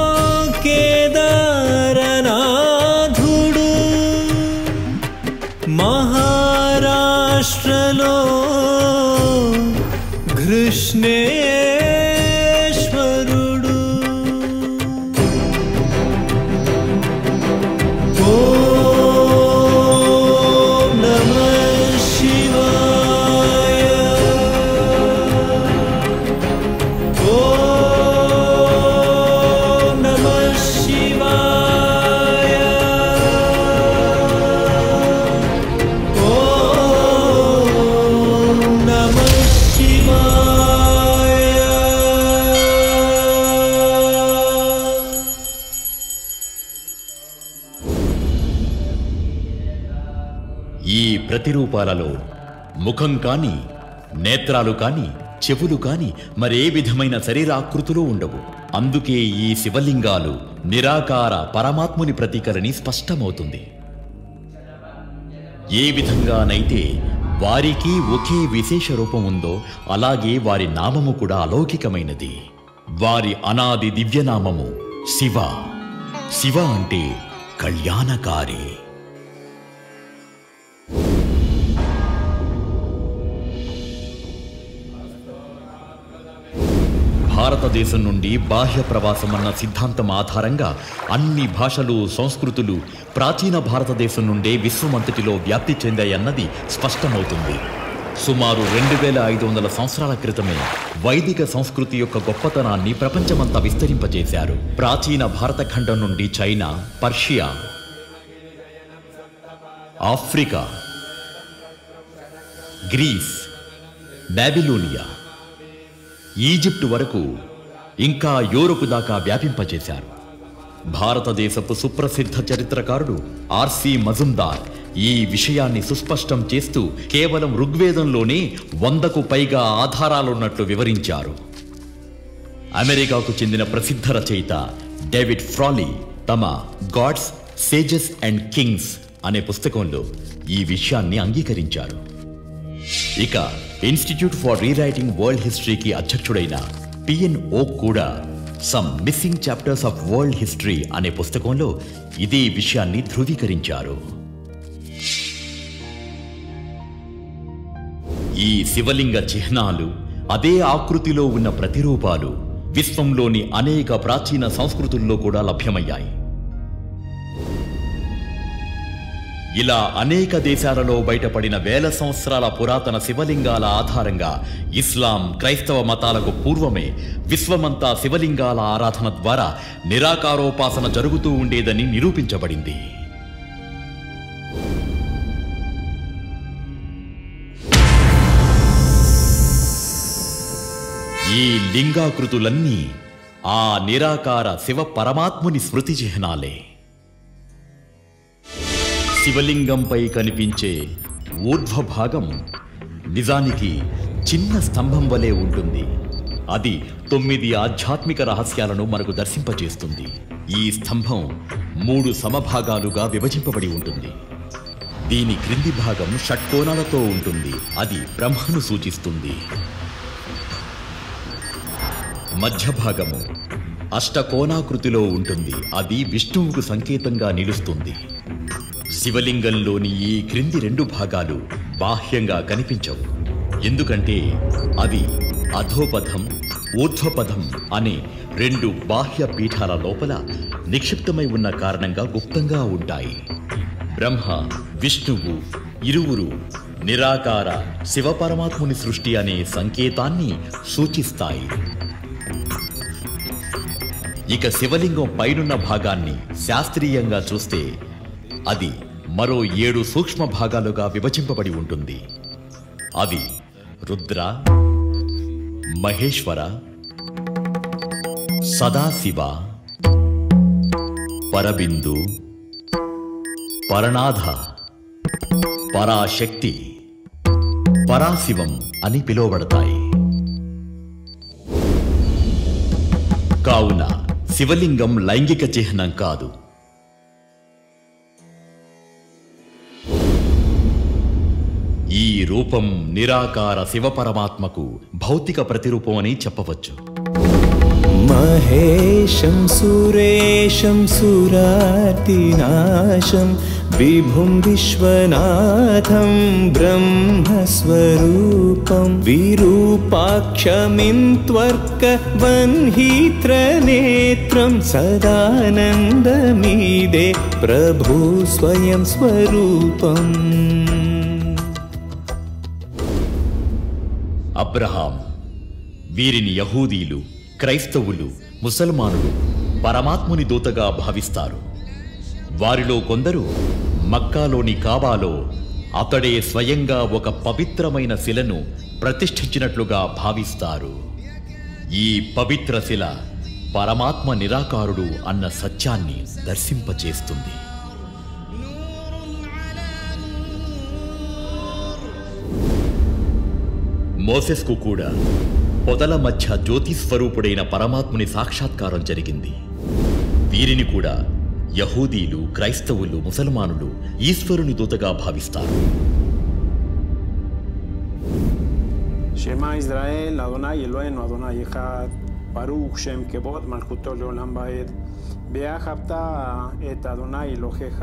కేదారనాథుడు మహారాష్ట్రలో కృష్ణేశ్వరుడు ఓం నమః శివాయ ఓం నమః శివాయ ఓం నమః శివాయ ఈ ప్రతిరూపాలలో ముఖం కాని నేత్రాలు కాని చెవులు కాని మరే విధమైన శరీరాకృతులు ఉండవు అందుకే ఈ శివలింగాలు నిరాకార పరమాత్ముని ప్రతీకలని స్పష్టమవుతుంది ఏ విధంగానైతే వారికి ఒకే విశేష రూపం ఉందో అలాగే వారి నామము కూడా అలౌకికమైనది వారి అనాది దివ్యనామము శివ శివ అంటే కళ్యాణకారి భారతదేశం నుండి బాహ్య ప్రవాసం అన్న సిద్ధాంతం ఆధారంగా అన్ని భాషలు సంస్కృతులు ప్రాచీన భారతదేశం నుండే విశ్వమంతటిలో వ్యాప్తి చెందాయన్నది స్పష్టమవుతుంది సుమారు రెండు వేల ఐదు వందల సంవత్సరాల క్రితమే వైదిక సంస్కృతి యొక్క గొప్పతనాన్ని ప్రపంచమంతా విస్తరింపజేశారు ప్రాచీన భారత ఖండం నుండి China Persia Africa Greece Babylonia Egypt వరకు ఇంకా యూరోపు దాకా వ్యాపింపచేశారు భారతదేశపు సుప్రసిద్ధ చరిత్రకారుడు ఆర్సి మజుందార్ ఈ విషయాన్ని సుస్పష్టం చేస్తూ కేవలం ఋగ్వేదంలోనే వందకు పైగా ఆధారాలున్నట్లు వివరించారు అమెరికాకు చెందిన ప్రసిద్ధ రచయిత డేవిడ్ ఫ్రాలీ తమ గాడ్స్ సేజెస్ అండ్ కింగ్స్ అనే పుస్తకంలో ఈ విషయాన్ని అంగీకరించారు ఇక ఇన్స్టిట్యూట్ ఫర్ రీరైటింగ్ వరల్డ్ హిస్టరీకి అధ్యక్షుడైన పిఎన్ ఓ కూడా some missing chapters of world history అనే పుస్తకంలో ఇదే విషయాన్ని ధృవీకరించారు ఈ శివలింగ చిహ్నాలు అదే ఆకృతిలో ఉన్న ప్రతిరూపాలు విశ్వంలోని అనేక ప్రాచీన సంస్కృతుల్లో కూడా లభ్యమయ్యాయి ఇలా అనేక దేశాలలో బయటపడిన వేల సంవత్సరాల పురాతన శివలింగాల ఆధారంగా ఇస్లాం క్రైస్తవ మతాలకు పూర్వమే విశ్వమంతా శివలింగాల ఆరాధన ద్వారా నిరాకారోపాసన జరుగుతూ ఉండేదని నిరూపించబడింది ఈ లింగాకృతులన్నీ ఆ నిరాకార శివ పరమాత్ముని స్మృతి చిహ్నాలే శివలింగంపై కనిపించే ఊర్ధ్వ భాగం నిజానికి చిన్న స్తంభం వలె ఉంటుంది అది తొమ్మిది ఆధ్యాత్మిక రహస్యాలను మనకు దర్శింపచేస్తుంది ఈ స్తంభం మూడు సమభాగాలుగా విభజింపబడి ఉంటుంది దీని క్రింది భాగం షట్కోణాలతో ఉంటుంది అది బ్రహ్మను సూచిస్తుంది మధ్య భాగము అష్టకోణాకృతిలో ఉంటుంది అది విష్ణువుకు సంకేతంగా నిలుస్తుంది శివలింగంలోని ఈ క్రింది రెండు భాగాలు బాహ్యంగా కనిపించవు ఎందుకంటే అవి అధోపథం ఊర్ధ్వపథం అనే రెండు బాహ్య పీఠాల లోపల నిక్షిప్తమై ఉన్న కారణంగా గుప్తంగా ఉంటాయి బ్రహ్మ విష్ణువు ఇరువురు నిరాకార శివపరమాత్ముని సృష్టి అనే సంకేతాన్ని సూచిస్తాయి ఇక శివలింగం పైనున్న భాగాన్ని శాస్త్రీయంగా చూస్తే అది మరో ఏడు సూక్ష్మ భాగాలుగా విభజింపబడి ఉంటుంది అవి రుద్ర మహేశ్వర సదాశివ పరబిందు పరనాథ పరాశక్తి పరాశివం అని పిలువబడతాయి కావున శివలింగం లైంగిక చిహ్నం కాదు ఈ రూపం నిరాకార శివపరమాత్మకు భౌతిక ప్రతిరూపం అని చెప్పవచ్చు महेशं सुरेशं सुरातिनाशं विभुं विश्वनाथं ब्रह्मस्वरूपं विरूपाक्षमिन्त्वर्कवह्नित्रनेत्रं सदानन्दमीदे प्रभु स्वयं स्वरूपम् అబ్రహాం వీరిని యహూదీలు క్రైస్తవులు ముసల్మానులు పరమాత్ముని దూతగా భావిస్తారు వారిలో కొందరు మక్కాలోని కాబాలో అతడే స్వయంగా ఒక పవిత్రమైన శిలను ప్రతిష్ఠించినట్లుగా భావిస్తారు ఈ పవిత్ర శిల పరమాత్మ నిరాకారుడు అన్న సత్యాన్ని దర్శింపచేస్తుంది మోసెస్కు కూడా పొదల మధ్య జ్యోతి స్వరూపుడైన పరమాత్ముని సాక్షాత్కారం జరిగింది వీరిని కూడా యహూదీలు క్రైస్తవులు ముసల్మానులు ఈశ్వరుని దూతగా భావిస్తారు שמע ישראל, אדוני אלוהינו, אדוני אחד, ברוך שם כבוד מלכותו לעולם ועד. ביחדת את אדוני אלוהיך.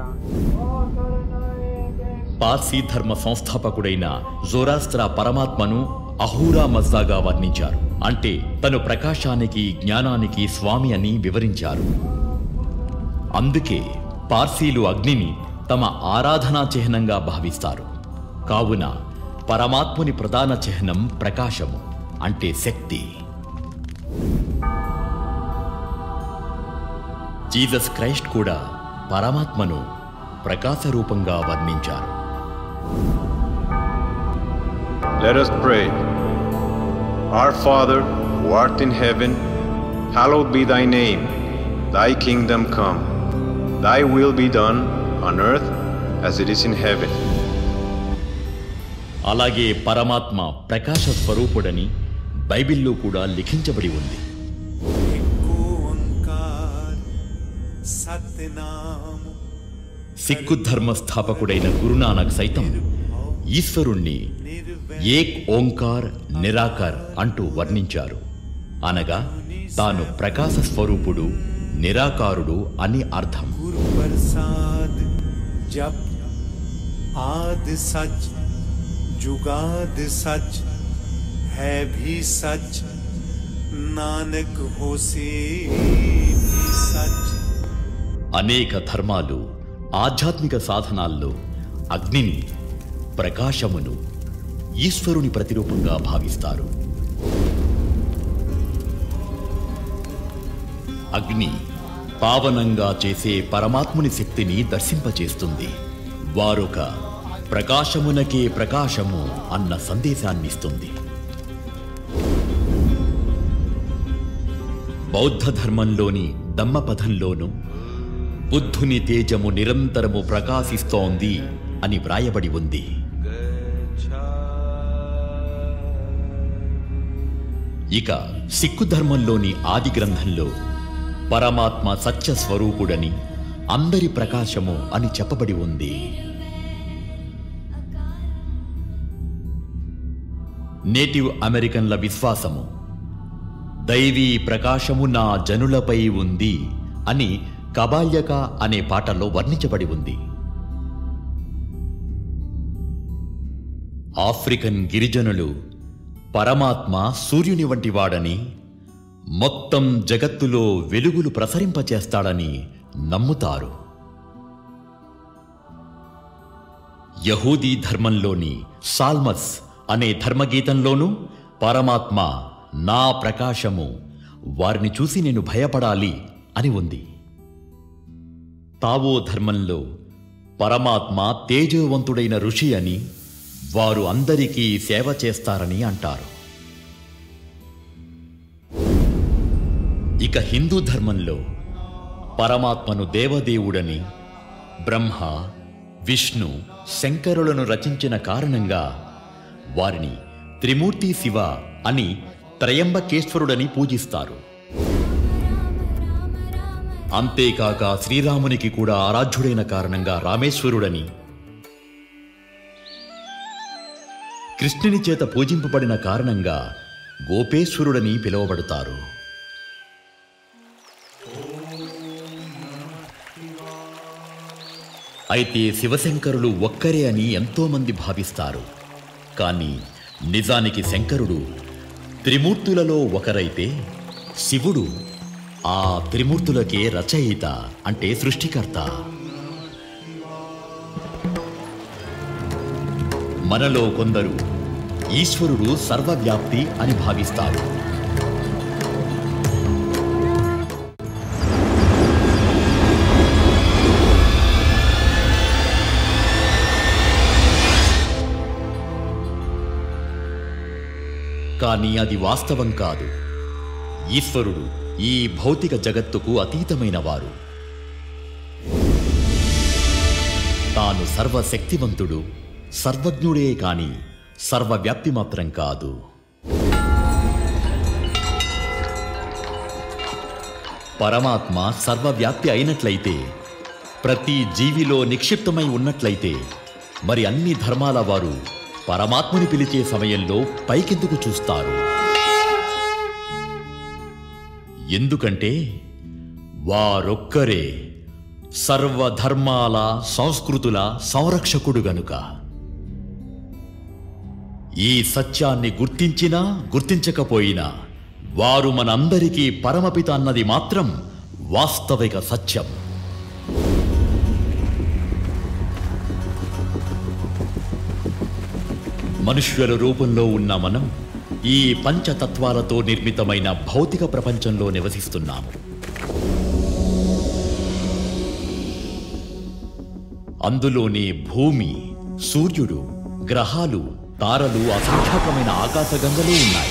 పార్సీ ధర్మ సంస్థాపకుడైన జోరాస్త్రా పరమాత్మను అహూరా మజ్దాగా వర్ణించారు అంటే తను ప్రకాశానికి జ్ఞానానికి స్వామి అని వివరించారు అందుకే పార్సీలు అగ్నిని తమ ఆరాధనా చిహ్నంగా భావిస్తారు కావున పరమాత్ముని ప్రధాన చిహ్నం ప్రకాశము అంటే శక్తి జీసస్ క్రైస్ట్ కూడా పరమాత్మను ప్రకాశ రూపంగా వర్ణించారు Let us pray. Our Father, who art in heaven, hallowed be thy name. Thy kingdom come. Thy will be done on earth as it is in heaven. అలాగే పరమాత్మ ప్రకాశ స్వరూపుడని బైబిల్లో కూడా లిఖించబడి ఉంది सतनाम సిక్కు ధర్మ స్థాపకుడైన గురునానక్ సైతం ఈశ్వరుణ్ణి ఏక్ ఓంకార్ నిరాకర్ అంటూ వర్ణించారు అనగా తాను ప్రకాశ స్వరూపుడు నిరాకారుడు అని అర్థం गुरु प्रसाद जप आद सच जुगाद सच है भी सच नानक होसे भी सच అనేక ధర్మాలు ఆధ్యాత్మిక సాధనాల్లో అగ్నిని ప్రకాశమును ఈశ్వరుని ప్రతిరూపంగా భావిస్తారు అగ్ని పావనంగా చేసే పరమాత్ముని శక్తిని దర్శింపచేస్తుంది వారొక ప్రకాశమునకే ప్రకాశము అన్న సందేశాన్నిస్తుంది బౌద్ధ ధర్మంలోని దమ్మపథంలోనూ బుద్ధుని తేజము నిరంతరము ప్రకాశిస్తోంది అని వ్రాయబడి ఉంది ఇక సిక్కు ధర్మంలోని ఆది గ్రంథంలో పరమాత్మ సత్య స్వరూపుడని అందరి ప్రకాశము అని చెప్పబడి ఉంది నేటివ్ అమెరికన్ల విశ్వాసము దైవీ ప్రకాశము నా జనులపై ఉంది అని కబాల్యక అనే పాటలో వర్ణించబడి ఉంది ఆఫ్రికన్ గిరిజనులు పరమాత్మ సూర్యుని వంటి వాడని మొత్తం జగత్తులో వెలుగులు ప్రసరింపచేస్తాడని నమ్ముతారు యహూదీ ధర్మంలోని సాల్మస్ అనే ధర్మగీతంలోనూ పరమాత్మ నా ప్రకాశము వారిని చూసి నేను భయపడాలి అని ఉంది తావో ధర్మంలో పరమాత్మ తేజవంతుడైన ఋషి అని వారు అందరికీ సేవ చేస్తారని అంటారు ఇక హిందూ ధర్మంలో పరమాత్మను దేవదేవుడని బ్రహ్మ విష్ణు శంకరులను రచించిన కారణంగా వారిని త్రిమూర్తి శివ అని త్రయంబకేశ్వరుడని పూజిస్తారు అంతేకాక శ్రీరామునికి కూడా ఆరాధ్యుడైన కారణంగా రామేశ్వరుడని కృష్ణుని చేత పూజింపబడిన కారణంగా గోపేశ్వరుడని పిలువబడతారు అయితే శివశంకరులు ఒక్కరే అని ఎంతోమంది భావిస్తారు కానీ నిజానికి శంకరుడు త్రిమూర్తులలో ఒకరైతే శివుడు ఆ త్రిమూర్తులకే రచయిత అంటే సృష్టికర్త మనలో కొందరు ఈశ్వరుడు సర్వవ్యాప్తి అని భావిస్తారు కానీ అది వాస్తవం కాదు ఈశ్వరుడు ఈ భౌతిక జగత్తుకు అతీతమైన వారు తాను సర్వశక్తివంతుడు సర్వజ్ఞుడే కాని సర్వవ్యాప్తి మాత్రం కాదు పరమాత్మ సర్వవ్యాప్తి అయినట్లయితే ప్రతి జీవిలో నిక్షిప్తమై ఉన్నట్లయితే మరి అన్ని ధర్మాల వారు పరమాత్మని పిలిచే సమయంలో పైకెందుకు చూస్తారు ఎందుకంటే వారొక్కరే సర్వధర్మాల సంస్కృతుల సంరక్షకుడు గనుక ఈ సత్యాన్ని గుర్తించినా గుర్తించకపోయినా వారు మనందరికీ పరమపిత అన్నది మాత్రం వాస్తవిక సత్యం మనుష్యుల రూపంలో ఉన్న మనం ఈ పంచతత్వాలతో నిర్మితమైన భౌతిక ప్రపంచంలో నివసిస్తున్నాము అందులోని భూమి సూర్యుడు గ్రహాలు తారలు అసంఖ్యాకమైన ఆకాశగంగలు ఉన్నాయి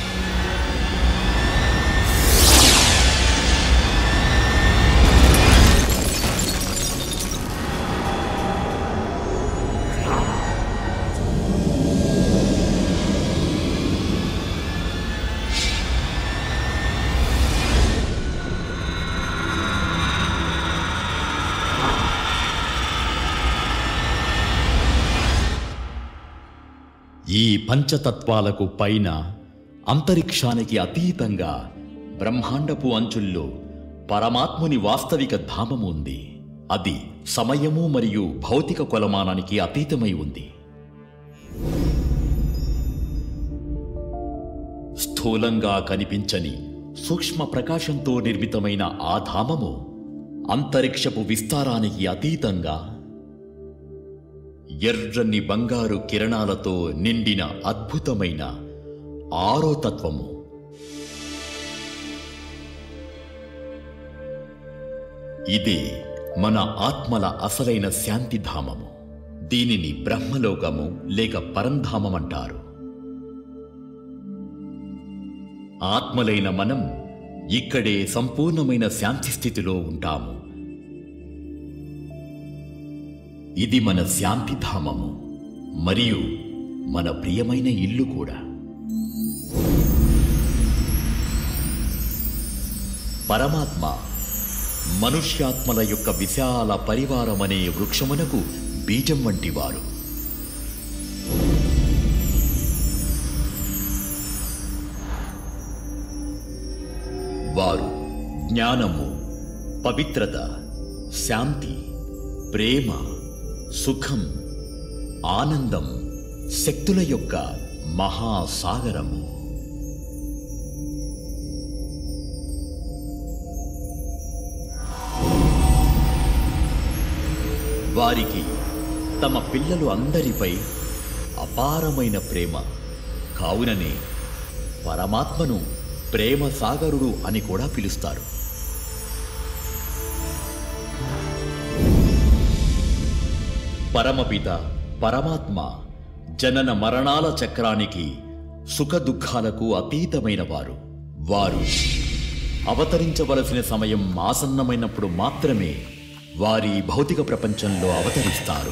ఈ పంచతత్వాలకు పైన అంతరిక్షానికి అతీతంగా బ్రహ్మాండపు అంచుల్లో పరమాత్ముని వాస్తవిక ధామము ఉంది అది సమయము మరియు భౌతిక కొలమానానికి అతీతమై ఉంది స్థూలంగా కనిపించని సూక్ష్మ ప్రకాశంతో నిర్మితమైన ఆ ధామము అంతరిక్షపు విస్తారానికి అతీతంగా ఎర్రని బంగారు కిరణాలతో నిండిన అద్భుతమైన ఆరో తత్వము ఇదే మన ఆత్మల అసలైన శాంతిధామము దీనిని బ్రహ్మలోకము లేక పరంధామం అంటారు ఆత్మలైన మనం ఇక్కడే సంపూర్ణమైన శాంతి స్థితిలో ఉంటాము ఇది మన శాంతిధామము మరియు మన ప్రియమైన ఇల్లు కూడా పరమాత్మ మనుష్యాత్మల యొక్క విశాల పరివారమనే వృక్షమునకు బీజం వంటివారు వారు జ్ఞానము పవిత్రత శాంతి ప్రేమ సుఖం ఆనందం శక్తుల యొక్క మహాసాగరము వారికి తమ పిల్లలు అందరిపై అపారమైన ప్రేమ కావుననే పరమాత్మను ప్రేమ సాగరుడు అని కూడా పిలుస్తారు పరమపిత పరమాత్మ జనన మరణాల చక్రానికి సుఖ దుఃఖాలకు అతీతమైన వారు వారు అవతరించవలసిన సమయం ఆసన్నమైనప్పుడు మాత్రమే వారి భౌతిక ప్రపంచంలో అవతరిస్తారు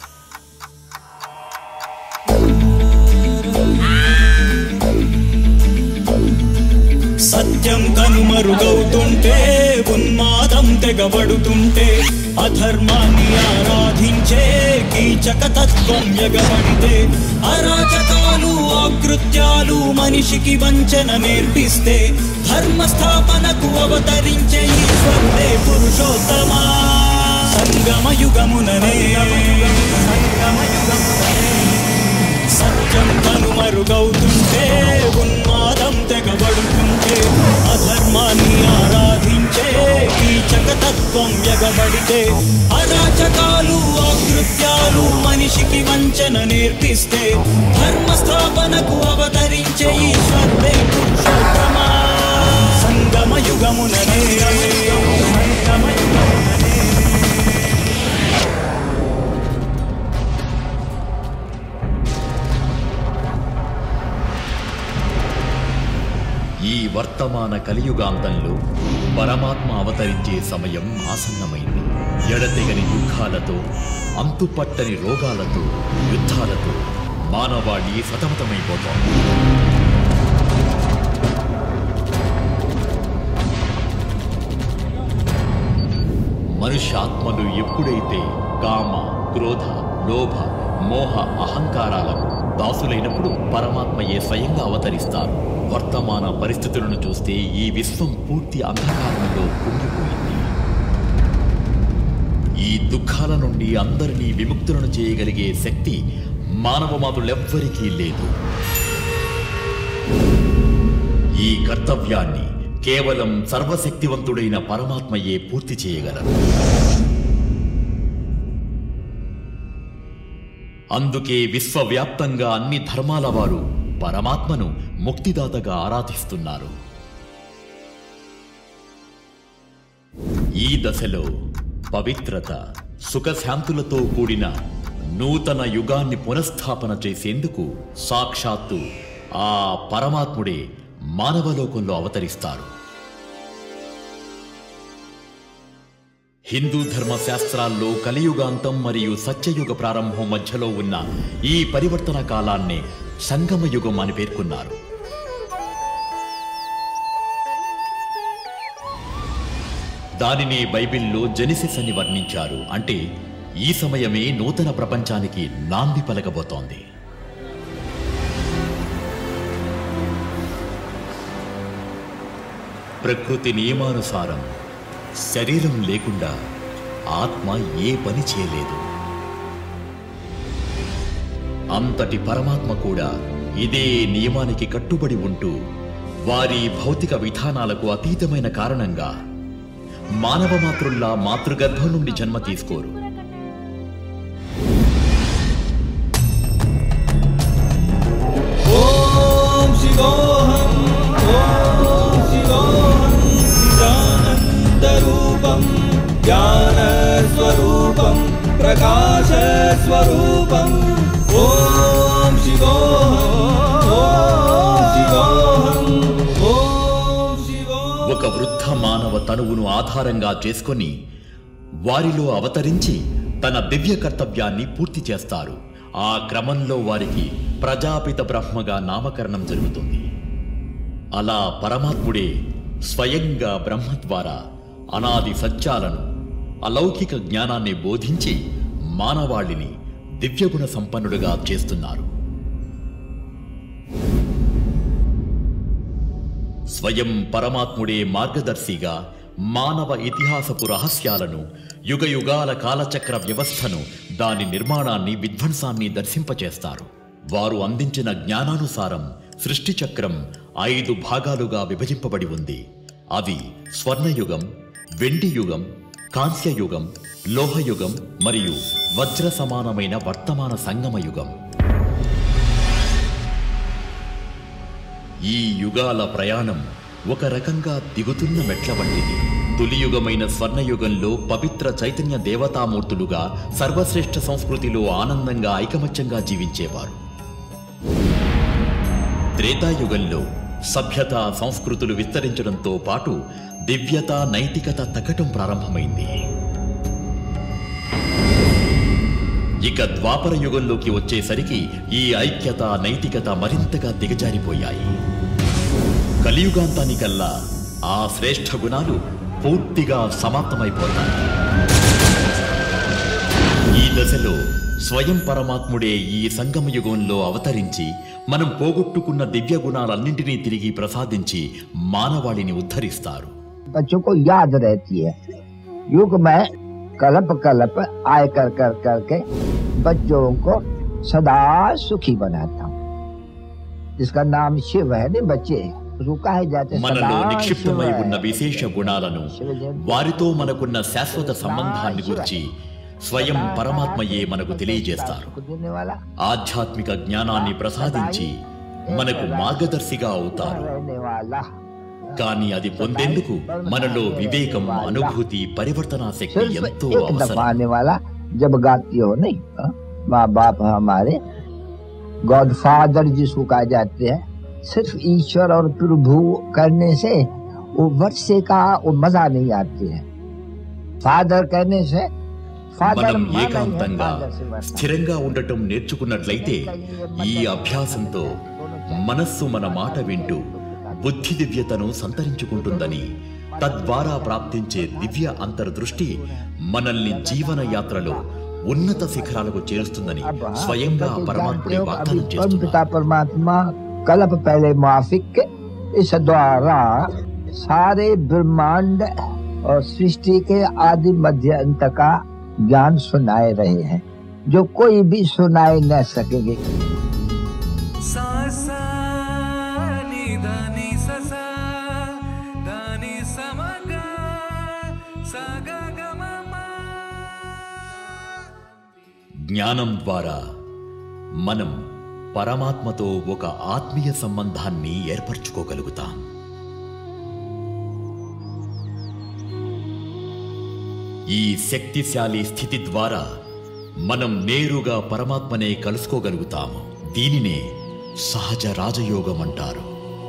సత్యం కనుమరుగవుతుంటే ఉన్మాదం తెగబడుతుంటే అధర్మాన్ని ఆరాధించే కీచక తత్వం ఎగబడితే అరాచకాలు ఆకృత్యాలు మనిషికి వంచన నేర్పిస్తే ధర్మ స్థాపనకు అవతరించే ఈశ్వరుడే పురుషోత్తమా సంగమ యుగముననే సత్యం కనుమరుగవుతుంటే ఉన్మాదం తెగబడుతుంటే అధర్మాన్ని ఆరాధించే కీచక తత్వం ఎగబడితే అరాచకాలు ఆకృత్యాలు మనిషికి వంచన నేర్పిస్తే ధర్మ స్థాపనకు అవతరించే ఈశ్వరుడే పురుషోత్తమా సంగమ యుగముననే సంగమ యుగముననే ఈ వర్తమాన కలియుగాంతంలో పరమాత్మ అవతరించే సమయం ఆసన్నమైంది ఎడతెగని దుఃఖాలతో అంతుపట్టని రోగాలతో యుద్ధాలతో మానవాళి సతమతమైపోతోంది మనుష్యాత్మలు ఎప్పుడైతే కామ క్రోధ లోభ మోహ అహంకారాలకు దాసులైనప్పుడు పరమాత్మయే స్వయంగా అవతరిస్తారు వర్తమాన పరిస్థితులను చూస్తే ఈ విశ్వం పూర్తి అంధకారంలో కుంగిపోయింది ఈ దుఃఖాల నుండి అందరినీ విముక్తులను చేయగలిగే శక్తి మానవ మాతృలెవ్వరికీ లేదు ఈ కర్తవ్యాన్ని కేవలం సర్వశక్తివంతుడైన పరమాత్మయే పూర్తి చేయగలరు అందుకే విశ్వవ్యాప్తంగా అన్ని ధర్మాల వారు పరమాత్మను ముక్తిదాతగా ఆరాధిస్తున్నారు ఈ దశలో పవిత్రత సుఖశాంతులతో కూడిన నూతన యుగాన్ని పునఃస్థాపన చేసేందుకు సాక్షాత్తు ఆ పరమాత్ముడే మానవలోకంలో అవతరిస్తారు హిందూ ధర్మ శాస్త్రాల్లో కలియుగాంతం మరియు సత్యయుగ ప్రారంభం మధ్యలో ఉన్న ఈ పరివర్తన కాలాన్నే సంగమ యుగం అని పేర్కొన్నారు దానిని బైబిల్లో జెనిసిస్ అని వర్ణించారు అంటే ఈ సమయమే నూతన ప్రపంచానికి నాంది పలకబోతోంది ప్రకృతి నియమానుసారం శరీరం లేకుండా ఆత్మ ఏ పని చేయలేదు అంతటి పరమాత్మ కూడా ఇదే నియమానికి కట్టుబడి ఉంటూ వారి భౌతిక విధానాలకు అతీతమైన కారణంగా మానవ మాతృల్లా మాతృగర్భం నుండి జన్మ తీసుకోరు ॐ शिवोऽहम् ॐ शिवोऽहं चिदानन्दरूपं ज्ञानस्वरूपं प्रकाशस्वरूपम् ॐ शिवोऽहम् ॐ शिवोऽहम् ॐ शिवोऽहम् ఒక వృద్ధ మానవ తనువును ఆధారంగా చేసుకొని వారిలో అవతరించి తన దివ్య కర్తవ్యాన్ని పూర్తి చేస్తారు ఆ క్రమంలో వారికి ప్రజాపిత బ్రహ్మగా నామకరణం జరుగుతుంది అలా పరమాత్ముడే స్వయంగా బ్రహ్మ ద్వారా అనాది సత్యాలను అలౌకిక జ్ఞానాన్ని బోధించి మానవాళిని దివ్యగుణ సంపన్నుడుగా చేస్తున్నారు స్వయం పరమాత్ముడే మార్గదర్శిగా మానవ ఇతిహాసపు రహస్యాలను యుగయుగాల కాలచక్ర వ్యవస్థను దాని నిర్మాణాన్ని విధ్వంసాన్ని దర్శింపచేస్తారు వారు అందించిన జ్ఞానానుసారం సృష్టి చక్రం ఐదు భాగాలుగా విభజింపబడి ఉంది అవి స్వర్ణయుగం వెండి యుగం కాంస్యయుగం లోహయుగం మరియు వజ్ర సమానమైన వర్తమాన సంగమ యుగం ఈ యుగాల ప్రయాణం ఒక రకంగా దిగుతున్న మెట్ల వంటిది తొలియుగమైన స్వర్ణయుగంలో పవిత్ర చైతన్య దేవతామూర్తులుగా సర్వశ్రేష్ఠ సంస్కృతిలో ఆనందంగా ఐకమత్యంగా జీవించేవారు త్రేతాయుగంలో సభ్యత సంస్కృతులు విస్తరించడంతో పాటు దివ్యత నైతికత తగ్గటం ప్రారంభమైంది ఇక ద్వాపర యుగంలోకి వచ్చేసరికి ఈ ఐక్యత నైతికత మరింతగా దిగజారిపోయాయి కలియుగాంతానికల్లా ఆ శ్రేష్ఠ గుణాలు పూర్తిగా సమాప్తమైపోతాయి ఈ దశలో స్వయం పరమాత్ముడే ఈ సంగమ యుగంలో అవతరించి మనం పోగొట్టుకున్న దివ్య గుణాలన్నింటినీ తిరిగి ప్రసాదించి మానవాళిని ఉద్ధరిస్తారు बच्चों को याद रहती है युग में कलप कलप आय कर कर करके बच्चों को सदा सुखी बनाता हूँ जिसका नाम शिव है नहीं बच्चे उसको कहे जाते మనలో सदा నిక్షిప్తమై शिव ఉన్న है। విశేష గుణాలను వారితో మనకున్న శాశ్వత సంబంధాన్ని గురించి స్వయం పరమాత్మయే మనకు తెలియజేస్తారు को देने वाला ఆధ్యాత్మిక జ్ఞానాన్ని ప్రసాదించి మనకు మార్గదర్శిగా అవుతారు रहने वाला కానీ అది పొందేందుకు మనలో వివేకం అనుభూతి పరివర్తన శక్తి सिर्फ ఎంతో एक అవసరం दफा आने वाला जब गाती हो नहीं हाँ? माँ बाप हमारे गॉड फादर जिसको कहा जाते हैं सिर्फ ईश्वर और प्रभु करने से वो वर्षे का वो मजा नहीं आती है फादर कहने से फादर మనం माना ही है ఏకాంతంగా father से वर्षा। స్థిరంగా ఉండటం నేర్చుకున్నట్లయితే ఈ అభ్యాసంతో మనస్సు మన మాట వింటూ బుద్ధి దివ్యతను సంతరించుకుంటుందని తద్వారా ప్రాప్తించే దివ్య అంతర్దృష్టి మనల్ని జీవన యాత్రలో ఉన్నత శిఖరాలకు చేరుస్తుందని స్వయంగా जानते పరమాత్ముడి हो अभी వాగ్దానం परम చేస్తున్నారు पिता परमात्मा कल्प पहले माफिक के इस द्वारा सारे ब्रह्मांड और सृष्टि के आदि मध्य अंत का ज्ञान सुनाए रहे हैं जो कोई भी सुनाए न सकेंगे సా సా ని ద ని స సా ద ని స మ గ స గ గ మ మ జ్ఞానం ద్వారా మనం పరమాత్మతో ఒక ఆత్మీయ సంబంధాన్ని ఏర్పరచుకోగలుగుతాం ఈ శక్తిశాలి స్థితి ద్వారా మనం నేరుగా పరమాత్మనే కలుసుకోగలుగుతాము దీనినే సహజ రాజయోగం అంటారు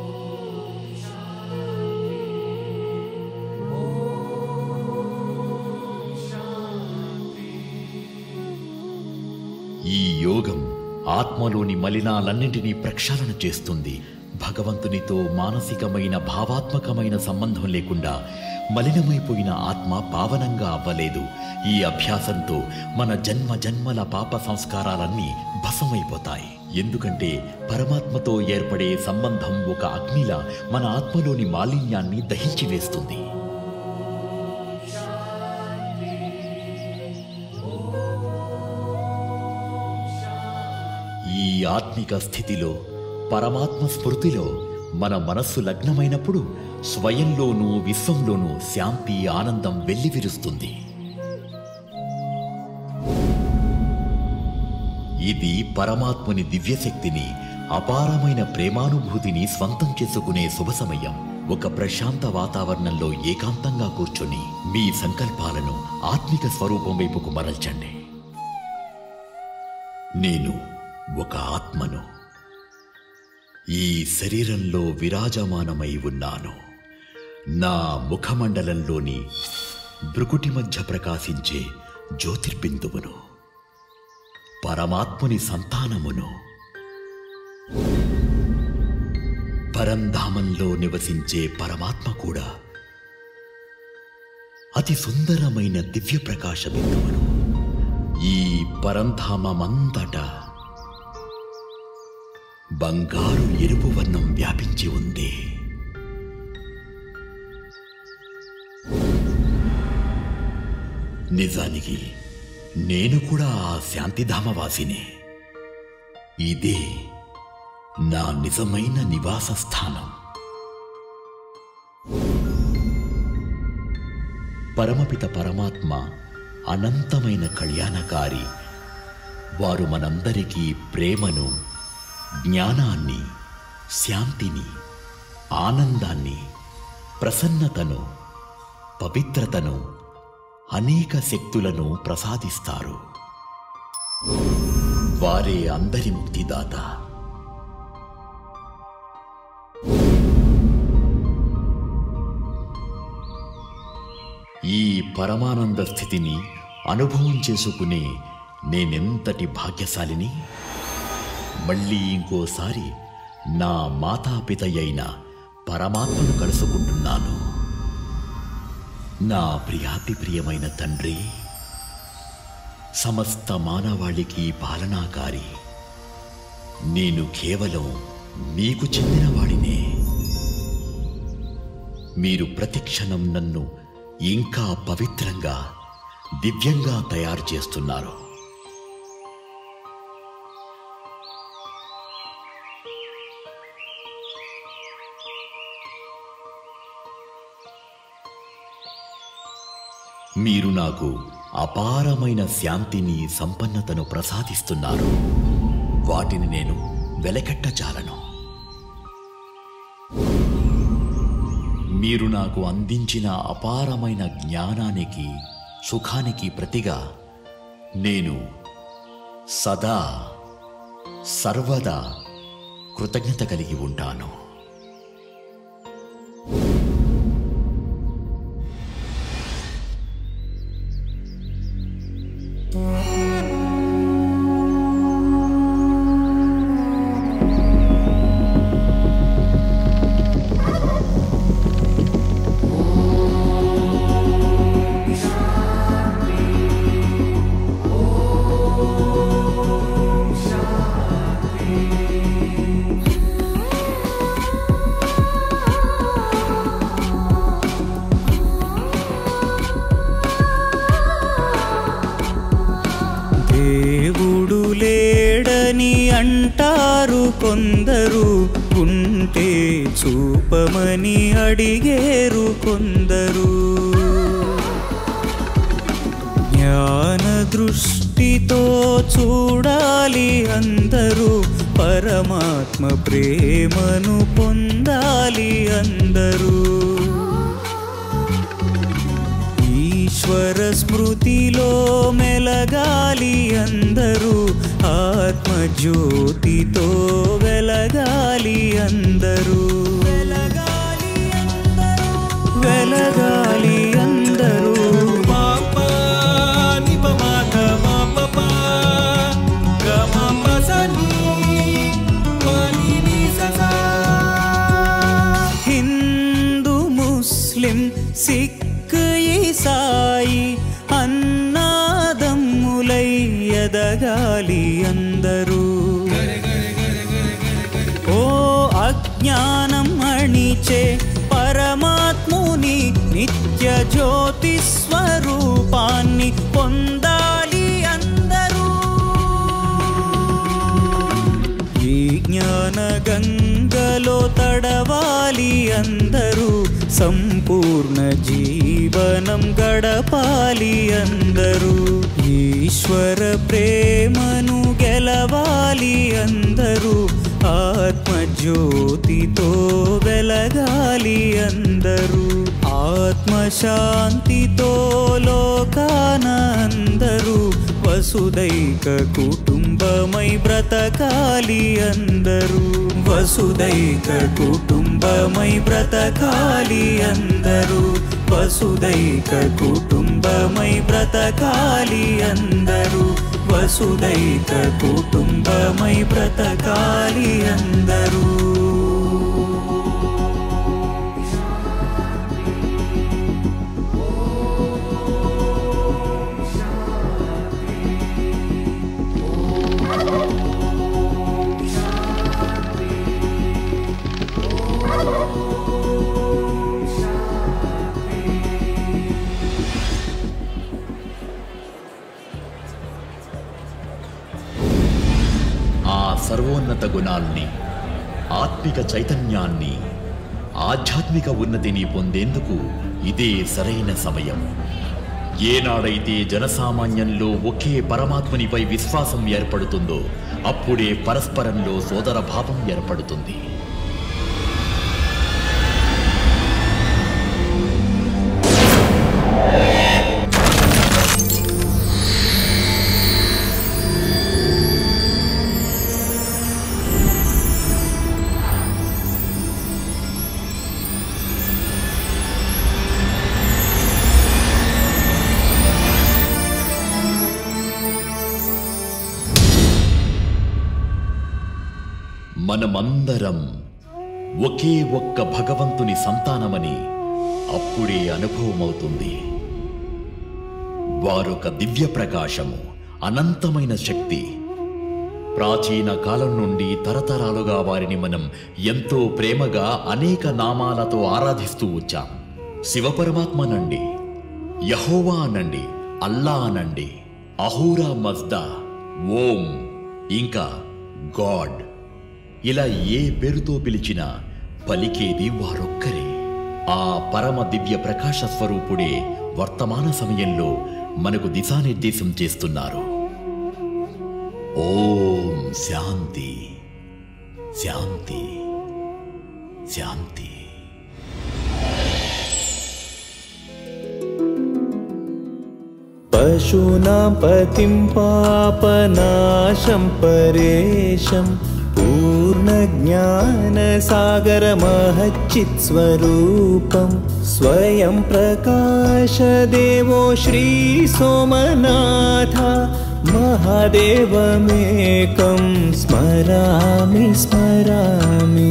ఈ యోగం ఆత్మలోని మలినాలన్నింటినీ ప్రక్షాళన చేస్తుంది భగవంతునితో మానసికమైన భావాత్మకమైన సంబంధం లేకుండా మలినమైపోయిన ఆత్మ పావనంగా అవ్వలేదు ఈ అభ్యాసంతో మన జన్మ జన్మల పాప సంస్కారాలన్నీ భస్మైపోతాయి ఎందుకంటే పరమాత్మతో ఏర్పడే సంబంధం ఒక అగ్నిలా మన ఆత్మలోని మాలిన్యాన్ని దహించి వేస్తుంది ఈ ఆత్మిక స్థితిలో పరమాత్మ స్మృతిలో మన మనస్సు లగ్నమైనప్పుడు స్వయంలోనూ విశ్వంలోనూ శాంతి ఆనందం వెల్లివిరుస్తుంది ఇది పరమాత్ముని దివ్యశక్తిని అపారమైన ప్రేమానుభూతిని స్వంతం చేసుకునే శుభ సమయం ఒక ప్రశాంత వాతావరణంలో ఏకాంతంగా కూర్చొని మీ సంకల్పాలను ఆత్మిక స్వరూపం వైపుకు మరల్చండి నేను ఒక ఆత్మను ఈ శరీరంలో విరాజమానమై ఉన్నాను నా ముఖమండలంలోని భృకుటి మధ్య ప్రకాశించే జ్యోతిర్బిందువును పరమాత్ముని సంతానమును పరంధామంలో నివసించే పరమాత్మ కూడా అతి సుందరమైన దివ్య ప్రకాశ బిందువును ఈ పరంధామమంతటా బంగారు ఎరుపు వర్ణం వ్యాపించి ఉంది నిజానికి నేను కూడా ఆ శాంతిధామవాసినే ఇదే నా నిజమైన నివాస స్థానం పరమపిత పరమాత్మ అనంతమైన కళ్యాణకారి వారు మనందరికీ ప్రేమను జ్ఞానాన్ని శాంతిని ఆనందాన్ని ప్రసన్నతను పవిత్రతను అనేక శక్తులను ప్రసాదిస్తారు వారే అందరి ముక్తిదాత ఈ పరమానంద స్థితిని అనుభవం చేసుకునే నేనెంతటి భాగ్యశాలిని మళ్ళీ ఇంకోసారి నా మాతాపిత అయిన పరమాత్మను కలుసుకుంటున్నాను నా ప్రియాతి ప్రియమైన తండ్రి సమస్త మానవాళికి పాలనాకారి నేను కేవలం మీకు చెందినవాడినే మీరు ప్రతిక్షణం నన్ను ఇంకా పవిత్రంగా దివ్యంగా తయారు చేస్తున్నారు మీరు నాకు అపారమైన శాంతిని సంపన్నతను ప్రసాదిస్తున్నారు వాటిని నేను వెలకెట్టజాలను మీరు నాకు అందించిన అపారమైన జ్ఞానానికి సుఖానికి ప్రతిగా నేను సదా సర్వదా కృతజ్ఞత కలిగి ఉంటాను దేవుడు లేడని అంటారు కొందరు ఉంటే చూపమని అడిగేరు కొందరు జ్ఞాన దృష్టితో చూడాలి అందరూ పరమాత్మ ప్రేమను పొందాలి అందరూ ఈశ్వర స్మృతిలో మెలగాలి అందరూ ఆత్మజ్యోతితో వెలగాలి అందరూ వెలగాలి అందరూ హిందూ ముస్లిం సిక్ ఈసాయి అన్నాదమ్ములై ఎదగాలి అందరూ ఓ అజ్ఞానం అణిచే పరమాత్ముని నిత్య జ్యోతి స్వరూపాన్ని పొందాలి అందరూ ఈ జ్ఞాన గంగలో తడవాలి అందరూ సంపూర్ణ జీవనం గడపాలి అందరూ ఈశ్వర ప్రేమను గెలవాలి అందరూ ఆత్మజ్యోతితో వెలగాలి అందరూ ఆత్మశాంతితో లోకాన అందరూ వసుదైక కుటుంబమై బ్రతకాలి అందరూ వసుదైక కుటుంబమై బ్రతకాలి అందరూ వసుదైక కుటుంబమై బ్రతకాలి అందరూ వసుదైక కుటుంబమై బ్రతకాలి అందరూ సర్వోన్నత గుణాల్ని ఆత్మిక చైతన్యాన్ని ఆధ్యాత్మిక ఉన్నతిని పొందేందుకు ఇదే సరైన సమయం ఏనాడైతే జనసామాన్యంలో ఒకే పరమాత్మునిపై విశ్వాసం ఏర్పడుతుందో అప్పుడే పరస్పరంలో సోదర భావం ఏర్పడుతుంది మనమందరం ఒకే ఒక్క భగవంతుని సంతానమని అప్పుడే అనుభవమవుతుంది వారొక దివ్య ప్రకాశము అనంతమైన శక్తి ప్రాచీన కాలం నుండి తరతరాలుగా వారిని మనం ఎంతో ప్రేమగా అనేక నామాలతో ఆరాధిస్తూ వచ్చాం శివపరమాత్మ అనండి యహోవా అనండి అల్లా అనండి అహూరా మజ్దా ఓం ఇంకా గాడ్ ఇలా ఏ పేరుతో పిలిచినా పలికేది వారొక్కరే ఆ పరమ దివ్య ప్రకాశ స్వరూపుడే వర్తమాన సమయంలో మనకు దిశానిర్దేశం చేస్తున్నారు ఓం శాంతి శాంతి శాంతి पशूनां पतिं पापनाशं परेशं पूर्णज्ञानसागरमहच्चित्स्वरूपं स्वयं प्रकाशदेवो श्रीसोमनाथ महादेवमेकं स्मरामि स्मरामि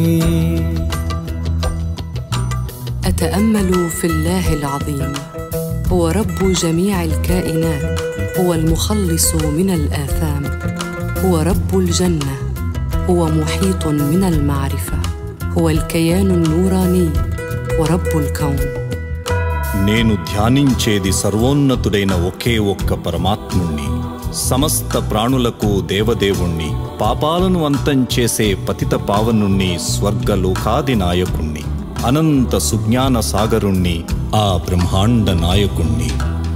أتأمل في الله العظيم هو رب جميع الكائنات هو المخلص من الآثام هو رب الجنة هو محيط من المعرفة هو الكيان النوراني ورب الكون నేను ధ్యానించేది సర్వోన్నతుడైన ఒకే ఒక్క పరమాత్ముణ్ణి సమస్త ప్రాణులకు దేవదేవుణ్ణి పాపాలను అంతం చేసే పతిత పావనుణ్ణి స్వర్గలోకాది నాయకుణ్ణి అనంత సుజ్ఞాన సాగరుణ్ణి ఆ బ్రహ్మాండ నాయకుణ్ణి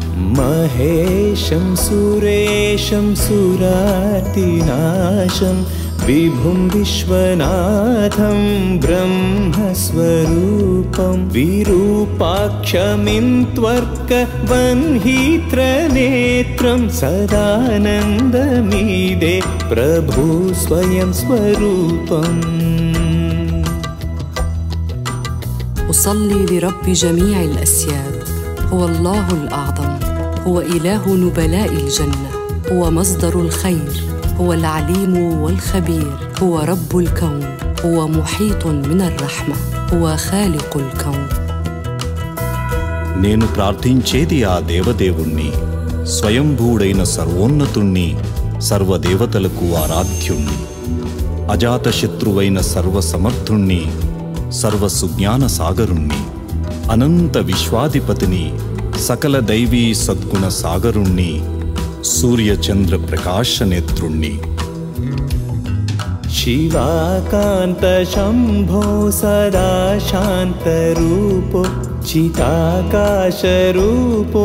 महेशं सुरेशं सुरातिनाशं विभुं विश्वनाथं ब्रह्मस्वरूपं विरूपाक्षमिं त्वर्कवह्नित्रनेत्रं सदानन्दमीदे प्रभु स्वयं स्वरूपम् أصلي لرب جميع الأسياد هو الله الأعظم هو إله نبلاء الجنة هو مصدر الخير هو العليم والخبير هو رب الكون هو محيط من الرحمة هو خالق الكون నేను ప్రార్థించేది ఆ దేవదేవుణ్ణి స్వయంభూడైన సర్వోన్నతుణ్ణి సర్వదేవతలకు ఆరాధ్యుణ్ణి అజాతశత్రువైన సర్వసమర్థుణ్ణి సర్వసుజ్ఞాన సాగరుణ్ణి అనంత విశ్వాధిపతిని సకల దైవీ సద్గుణ సాగరుణ్ణి సూర్యచంద్ర ప్రకాశ నేత్రుణ్ణి शिवाकान्त शम्भो सदा शान्तरूपो चिताकाशरूपो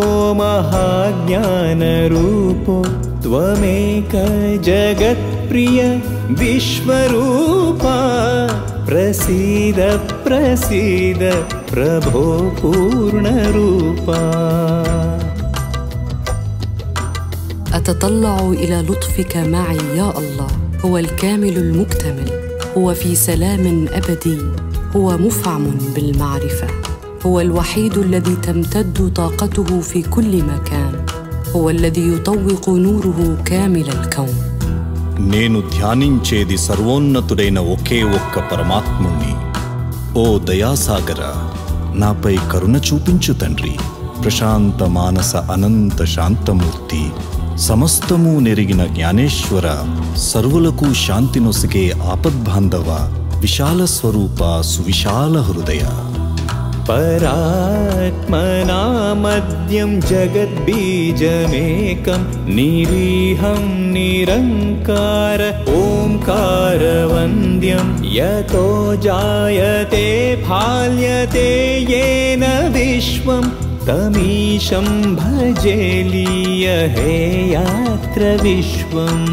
महाज्ञानरूपो त्वमेक जगत्प्रिय विश्वरूपा प्रसीद प्रसीद प्रभो पूर्णरूपा أتطلع إلى لطفك معي يا الله هو الكامل المكتمل هو في سلام أبدي هو مفعم بالمعرفة هو الوحيد الذي تمتد طاقته في كل مكان هو الذي يطوق نوره كامل الكون నేను ధ్యానించేది సర్వోన్నతుడైన ఒకే ఒక్క పరమాత్ముణ్ణి ఓ దయాసాగర నాపై కరుణ చూపించు తండ్రి ప్రశాంత మానస అనంత శాంతమూర్తి సమస్తము నెరిగిన జ్ఞానేశ్వర సర్వులకు శాంతి నొసిగే ఆపద్బాంధవ విశాల స్వరూప సువిశాల హృదయ परात्मनामद्यं जगद्बीजमेकं निरीहं निरङ्कार ओङ्कारवन्द्यं यतो जायते फाल्यते येन विश्वं तमीशं भजे लीय हे यात्र विश्वम्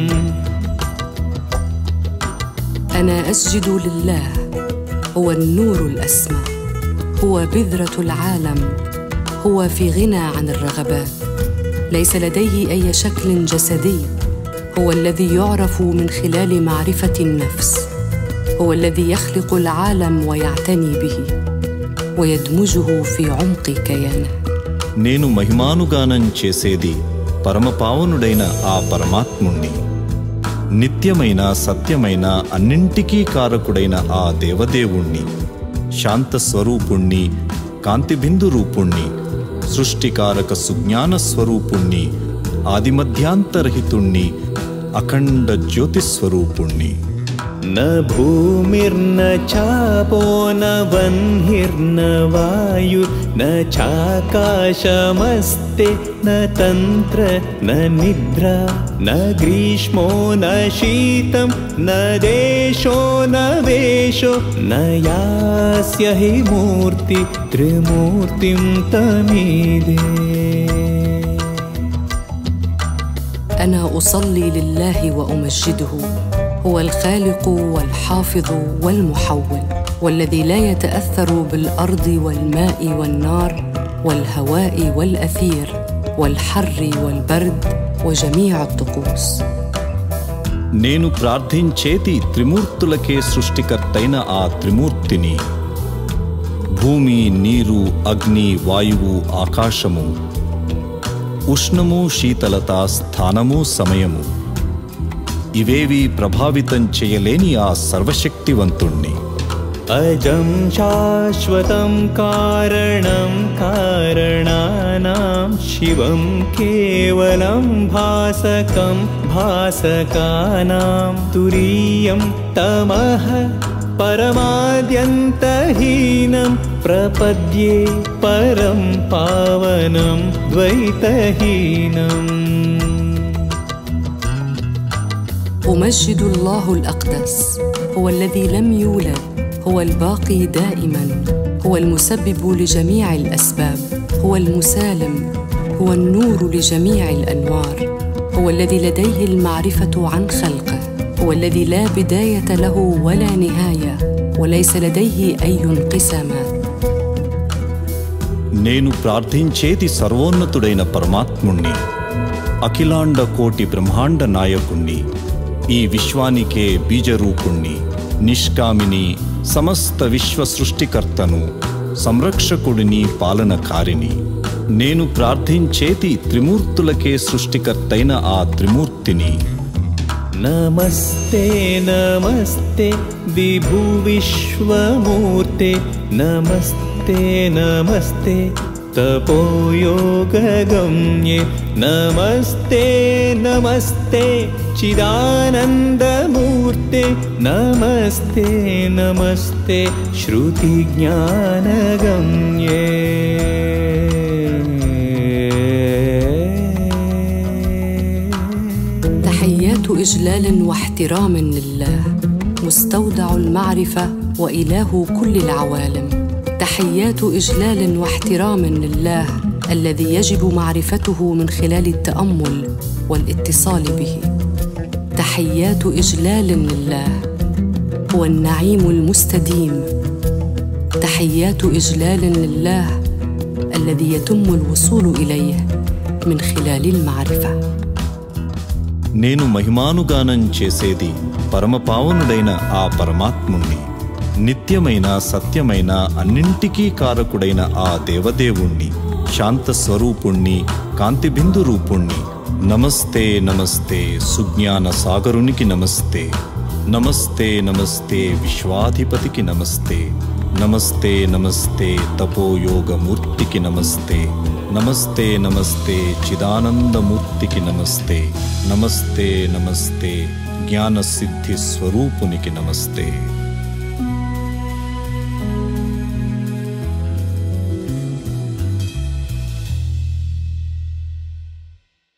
أنا أسجد لله هو النور الأسمى هو بذرة العالم هو في غنى عن الرغبات ليس لديه أي شكل جسدي هو الذي يعرف من خلال معرفة النفس هو الذي يخلق العالم ويعتني به ويدمجه في عمق كيانه నేను మహిమానుగానం చేసేది పరమపావనుడైన ఆ పరమాత్ముణ్ణి నిత్యమైన సత్యమైన అన్నింటికీ కారకుడైన ఆ దేవదేవుణ్ణి శాంత స్వరూపుణ్ణి కాంతిబిందు రూపుణ్ణి సృష్టికారక సుజ్ఞాన స్వరూపుణ్ణి ఆదిమధ్యాంతరహితుణ్ణి అఖండ జ్యోతిస్వరూపుణ్ణి न भूमिर्न चापो न वह्निर्न वायुर्न चाकाशमस्ते न तन्त्र न निद्रा न ग्रीष्मो न शीतं न देशो न वेशो न यास्य हि मूर्ति त्रिमूर्तिं तमीदे أنا أصلي لله وأمجده هو الخالق والحافظ والمحول والذي لا يتأثر بالأرض والماء والنار والهواء والأثير والحر والبرد وجميع الطقوس నేను ప్రార్థించేది త్రిమూర్తులకే సృష్టికర్తైన ఆ త్రిమూర్తిని భూమి నీరు అగ్ని వాయువు ఆకాశము ఉష్ణము శీతలత స్థానము సమయము ఇవేవి ప్రభావితం చేయలేని ఆ సర్వశక్తివంతుణ్ణి अजं शाश्वतं कारणं कारणानां शिवं केवलं भासकं भासकानां तुरीयं तमः परमाद्यन्तहीनं प्रपद्ये परं पावनं द्वैतहीनम् أمجد الله الأقدس هو الذي لم يولد هو الباقي دائما هو المسبب لجميع الأسباب هو المسالم هو النور لجميع الأنوار هو الذي لديه المعرفة عن خلقه هو الذي لا بداية له ولا نهاية وليس لديه أي انقسامات నేను ప్రార్థించేది సర్వోన్నతుడైన పరమాత్ముణ్ణి అఖిలాండ కోటి బ్రహ్మాండ నాయకుణ్ణి ఈ విశ్వానికే బీజరూపుణ్ణి నిష్కామిని సమస్త విశ్వ సృష్టికర్తను సంరక్షకుడిని పాలనకారిని నేను ప్రార్థించేది త్రిమూర్తులకే సృష్టికర్తైన ఆ త్రిమూర్తిని नमस्ते नमस्ते विभुविश्वमूर्ते नमस्ते नमस्ते तपोयोगगम्ये नमस्ते नमस्ते चिदानन्दमूर्ते नमस्ते नमस्ते श्रुतिज्ञानगम्ये تحيات إجلال واحترام لله مستودع المعرفة وإله كل العوالم تحيات إجلال واحترام لله الذي يجب معرفته من خلال التأمل والاتصال به تحيات إجلال لله هو النعيم المستديم تحيات إجلال لله الذي يتم الوصول إليه من خلال المعرفة నేను మహిమానుగానం చేసేది పరమపావనుడైన ఆ పరమాత్ముణ్ణి నిత్యమైన సత్యమైన అన్నింటికీ కారకుడైన ఆ దేవదేవుణ్ణి శాంత స్వరూపుణ్ణి కాంతిబిందు రూపుణ్ణి నమస్తే నమస్తే సుజ్ఞాన సాగరునికి నమస్తే నమస్తే నమస్తే విశ్వాధిపతికి నమస్తే నమస్తే నమస్తే తపోయోగమూర్తికి నమస్తే నమస్తే నమస్తే చిదానందమూర్తికి నమస్తే నమస్తే నమస్తే జ్ఞానసిద్ధి స్వరూపునికి నమస్తే